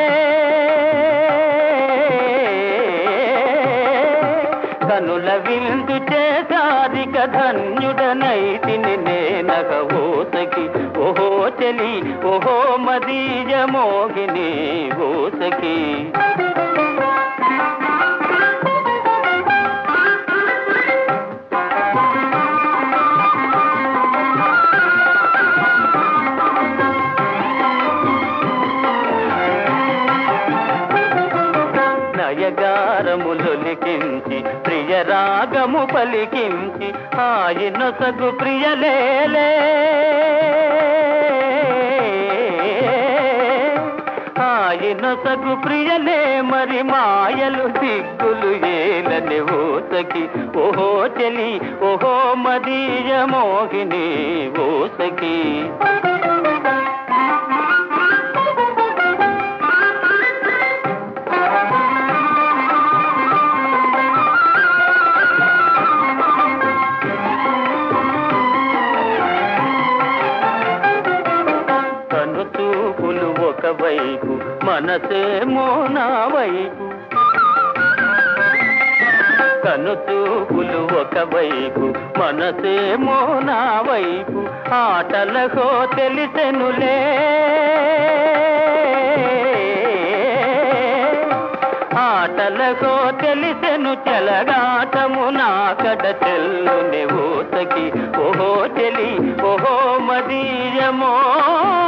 కనుల విందు చేశారిక ధన్యుడనైతిని నేనగ ఓసకి ఓహో చెలి ఓహో మదీయ మోహిని ఓసకి నయగారములొలికించి ప్రియ రాగము పలికించి ఆయన సగు ప్రియలేలే ఆయన సగు ప్రియలే మరి మాయలు దిక్కులు ఏలని ఓసకి ఓహో చెలి ఓహో మదీయ మోహిని ఓసకి కను చూపులు ఒకవైపు మనసేమో నా వైపు కను చూపులు ఒకవైపు మనసేమో నా వైపు ఆటలకో తెలిసెనులే ఆటలకో తెలిసెను చెలగాటము నా కడ చెల్లుని ఊసకి ఓహో చెలి ఓహో మదీయమో